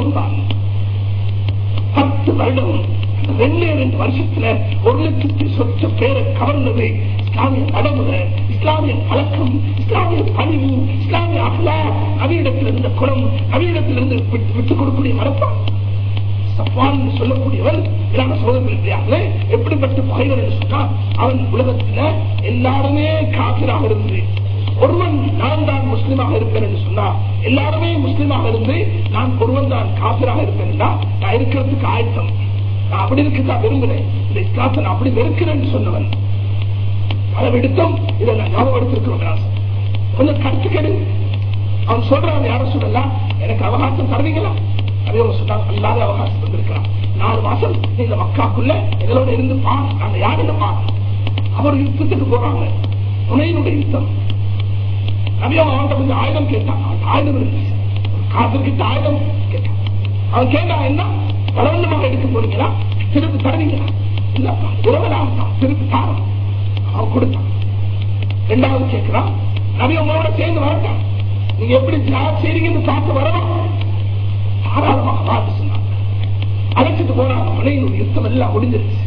S2: வருடம் ரெண்டு ரெண்டு வருஷத்துல ஒரு லட்சத்தி சொச்ச பேரை கவர்ந்தது இஸ்லாமிய நடைமுறை இஸ்லாமிய பழக்கம் இஸ்லாமிய பணிவு இஸ்லாமிய அகலா நவீனத்தில் இருந்த குணம் நவீனத்திலிருந்து விட்டுக் கொடுக்கக்கூடிய மரப்பான் சப்பான் சொல்லக்கூடியவன் இல்லாம சோதனை எப்படிப்பட்ட பகைவர் என்று சொன்னா அவன் உலகத்துல எல்லாருமே காப்பிராக இருந்து ஒருவன் நான் தான் முஸ்லீமாக இருப்பேன் என்று சொன்னா எல்லாருமே முஸ்லீமாக இருந்து நான் ஒருவன் தான் காப்பிராக இருப்பேன் நான் இருக்கிறதுக்கு ஆயத்தம் நான் அப்படி இருக்கதான் விரும்புகிறேன் இந்த இஸ்லாத்தை நான் அப்படி வெறுக்கிறேன் சொன்னவன் அளவெடுத்தும் இதை நான் ஞாபகப்படுத்திருக்கிறோம் கொஞ்சம் கற்றுக்கெடு அவன் சொல்றான் யாரும் சொல்லலாம் எனக்கு அவகாசம் தருவீங்களா அதே சொன்னாங்க அல்லாத அவகாசம் தந்திருக்கிறான் நாலு மாசம் இந்த மக்காக்குள்ள எங்களோட இருந்து பா நாங்க யாருன்னு பா அவர் யுத்தத்துக்கு போறாங்க துணையினுடைய யுத்தம் நபியம் அவன்கிட்ட கொஞ்சம் ஆயுதம் கேட்டான் அவன் ஆயுதம் இருந்துச்சு காத்திருக்கிட்ட ஆயுதம் கேட்டான் அவன் கேட்டா என்ன பலவந்தமாக எடுக்க போறீங்களா திருப்பி தருவீங்களா இல்லப்பா உறவனாக திருப்பி தாரம் அவன் கொடுத்தான் ரெண்டாவது கேட்கிறான் நபி உங்களோட சேர்ந்து வரட்டான் நீங்க எப்படி தியாகம் செய்றீங்கன்னு பார்த்து வரணும் தாராளமாக வாக்கு சொன்னாங்க அழைச்சிட்டு போறாங்க மனையினுடைய யுத்தம் எல்லாம் முடிஞ்சிருச்சு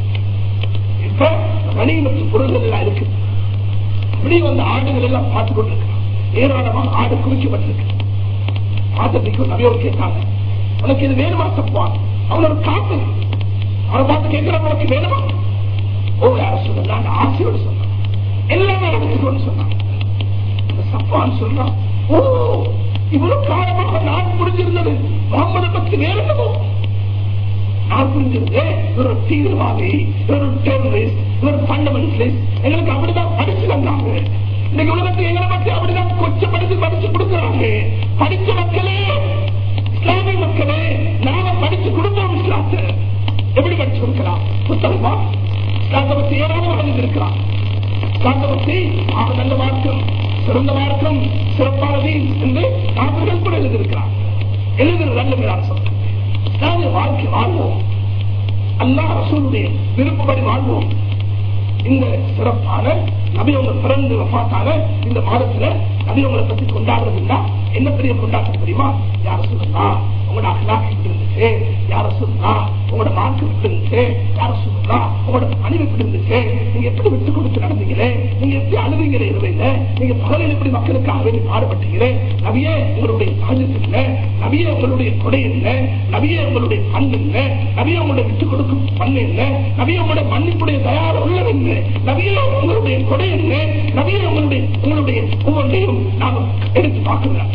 S2: இப்ப மணியினுடைய பொருள்கள் எல்லாம் இருக்கு அப்படி வந்து ஆடுகள் எல்லாம் பார்த்து கொண்டிருக்கிறான் ஏராளமாக ஆடு குவிக்கப்பட்டிருக்கு பார்த்துட்டு நபியோர் கேட்டாங்க உனக்கு இது வேணுமா தப்பான் அவனோட காப்பு அவனை பார்த்து கேட்கிற உனக்கு வேணுமா ஓ யார சொல்லலாம் ஆசையோடு சொன்னான் எல்லாமே எடுத்துக்கோன்னு சொன்னான் சப்பான் சொல்றான் ஓ இவ்வளவு காலமாக நான் புரிஞ்சிருந்தது முகமது பத்தி வேற என்னமோ நான் புரிஞ்சிருந்தே ஒரு தீவிரவாதி ஒரு டெரரிஸ்ட் ஒரு பண்டமெண்டலிஸ்ட் எங்களுக்கு அப்படிதான் படிச்சு தந்தாங்க இன்னைக்கு உலகத்துக்கு எங்களை பத்தி அப்படிதான் கொச்ச படிச்சு படிச்சு கொடுக்குறாங்க படிச்ச மக்களே இஸ்லாமிய மக்களே நாம படிச்சு கொடுப்போம் இஸ்லாத்தை எப்படி படிச்சு கொடுக்கலாம் புத்தகமா இஸ்லாத்தை பத்தி ஏராளமாக இருக்கிறான் இஸ்லாத்தை பத்தி அவன் நல்ல மார்க்கம் சிறந்த மார்க்கம் சிறப்பானது என்று காப்பிர்கள் கூட எழுதியிருக்கிறார் எழுதுறது நல்ல சொல்றேன் இஸ்லாமிய வாழ்க்கை வாழ்வோம் அல்லாஹ் ரசூலுடைய விருப்பப்படி வாழ்வோம் இந்த சிறப்பான நபியவங்க பிறந்து வஃபாத்தான இந்த மாதத்துல நபியவங்களை பத்தி கொண்டாடுறதுன்னா என்ன பெரிய கொண்டாட்டம் தெரியுமா யார சொல்லலாம் உங்களோட அகலாக்கு எப்படி இருந்துச்சு யார சொல்லலாம் உங்களோட மார்க்கம் எப்படி இருந்துச்சு யார சொல்லலாம் உங்களோட பணிவு எப்படி இருந்துச்சு நீங்க எப்படி விட்டு கொடுத்து நடந்தீங்களே நீங்க எப்படி அழுவீங்களே இரவையில நீங்க பகலில் எப்படி மக்களுக்காக வேண்டி பாடுபட்டீங்களே நவியே உங்களுடைய சாஜத்து என்ன நவியே உங்களுடைய கொடை என்ன நவியே உங்களுடைய பண்பு என்ன நவியே உங்களுடைய விட்டு கொடுக்கும் பண்ணு என்ன நவியே உங்களுடைய மன்னிப்புடைய தயார உள்ளம் என்ன நவியே உங்களுடைய கொடை என்ன நவியே உங்களுடைய உங்களுடைய ஒவ்வொன்றையும் நாம் எடுத்து பார்க்கிறோம்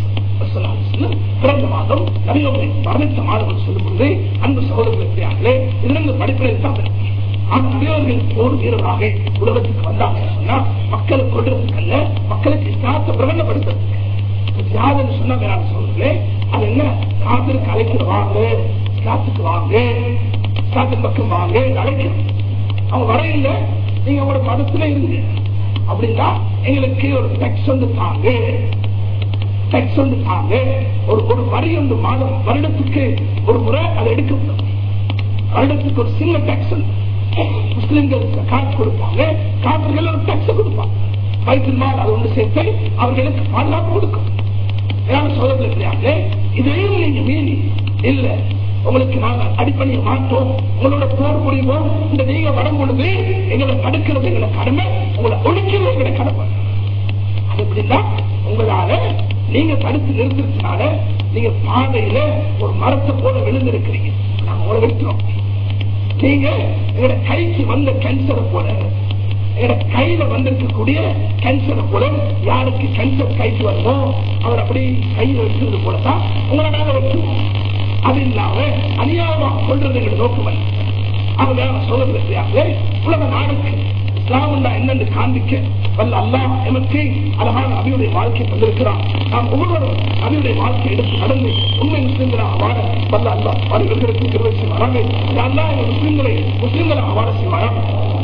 S2: பிறந்த மாதம் நபியோடைய மரணித்த மாதம் சொல்லும்போது அன்பு சகோதரர்களுக்கு இதிலிருந்து படிப்பினை தான் நபியவர்கள் போர் வீரராக உலகத்துக்கு வந்தாங்க சொன்னா மக்களை கொள்றதுக்கல்ல மக்களுக்கு இஸ்லாத்தை பிரகடனப்படுத்துறதுக்கு யாருன்னு சொன்னா வேற சொல்றேன் அது என்ன காத்திற்கு அழைக்கிற வாங்க இஸ்லாத்துக்கு வாங்க இஸ்லாத்தின் பக்கம் வாங்க அழைக்கிறோம் அவங்க வரையில நீங்க உங்களோட மதத்துல இருங்க அப்படின்னா எங்களுக்கு ஒரு டெக்ஸ் வந்து தாங்க டெக்ஸ் வந்து தாங்க ஒரு ஒரு வரி வந்து மாதம் வருடத்துக்கு ஒரு முறை அதை எடுக்கப்படும் வருடத்துக்கு ஒரு சின்ன டெக்ஸ் முஸ்லிம்கள் காசு கொடுப்பாங்க காப்பிர்கள் ஒரு டெக்ஸ் கொடுப்பாங்க வயிற்று நாள் அது ஒன்று சேர்த்து அவர்களுக்கு பாதுகாப்பு கொடுக்கும் சோதனை இதையும் நீங்க மீறி இல்ல உங்களுக்கு நாங்க அடிப்பணிய மாட்டோம் உங்களோட போர் புரிவோம் இந்த நீங்க வரும் பொழுது எங்களை தடுக்கிறது எங்களை கடமை உங்களை ஒழிக்கிறது எங்களை கடமை அது எப்படின்னா உங்களால நீங்க தடுத்து நிறுத்தினால நீங்க பாதையில ஒரு மரத்தை போல விழுந்திருக்கிறீங்க நாங்க உங்களை வெட்டுறோம் நீங்க எங்களோட கைக்கு வந்த கேன்சரை போல எங்களோட கையில வந்திருக்கக்கூடிய கேன்சரை போல யாருக்கு கேன்சர் கைக்கு வருமோ அவர் அப்படி கையில வச்சது போலதான் உங்களை நாங்க வெட்டுவோம் அது இல்லாம அநியாயமாக கொள்றது எங்களோட நோக்கம் அவங்க சொல்றது உலக நாடுக்கு இஸ்லாமுண்டா என்னென்று காண்பிக்க வல்ல அல்லாஹ் எமக்கு அழகான அபியுடைய வாழ்க்கை தந்திருக்கிறான் நாம் ஒவ்வொருவரும் அபியுடைய வாழ்க்கை எடுத்து நடந்து உண்மை முஸ்லிம்களாக வாழ வல்ல அல்லா அவர்களுக்கு திருவை செய்வாராங்க அல்லா எங்கள் முஸ்லிம்களை முஸ்லிம்களாக வாழ செய்வாராம்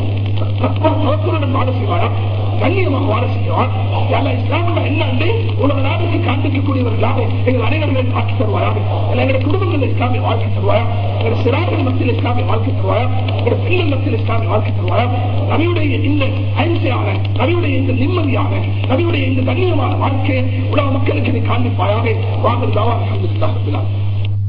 S2: வாழ செய்வாராம் கண்ணியமாக வாழ செய்வான் இஸ்லாமுண்டா என்னண்டு உலக நாட்டுக்கு காண்பிக்கக்கூடியவர்களாக எங்கள் அனைவர்கள் ஆக்கி தருவாராக எங்களுடைய குடும்பங்கள் இஸ்லாமிய வாழ்க்கை தருவாயா எங்களுடைய சிறார்கள் மத்தியில் இஸ்லாமிய வாழ்க்கை தருவாயா எங்களுடைய பெண்கள் மத்தியில் இஸ்லாமிய வாழ்க்கை தருவாயா நபியுடைய இந்த அಹಿಂசையான நபியுடைய இந்த நிம்மதியான நபியுடைய இந்த கண்ணியமான வாழ்க்கையை உலக மக்களுக்கு நீ காண்பிப்பாயாக வாங்க தாவா அல்ஹம்துலில்லாஹ்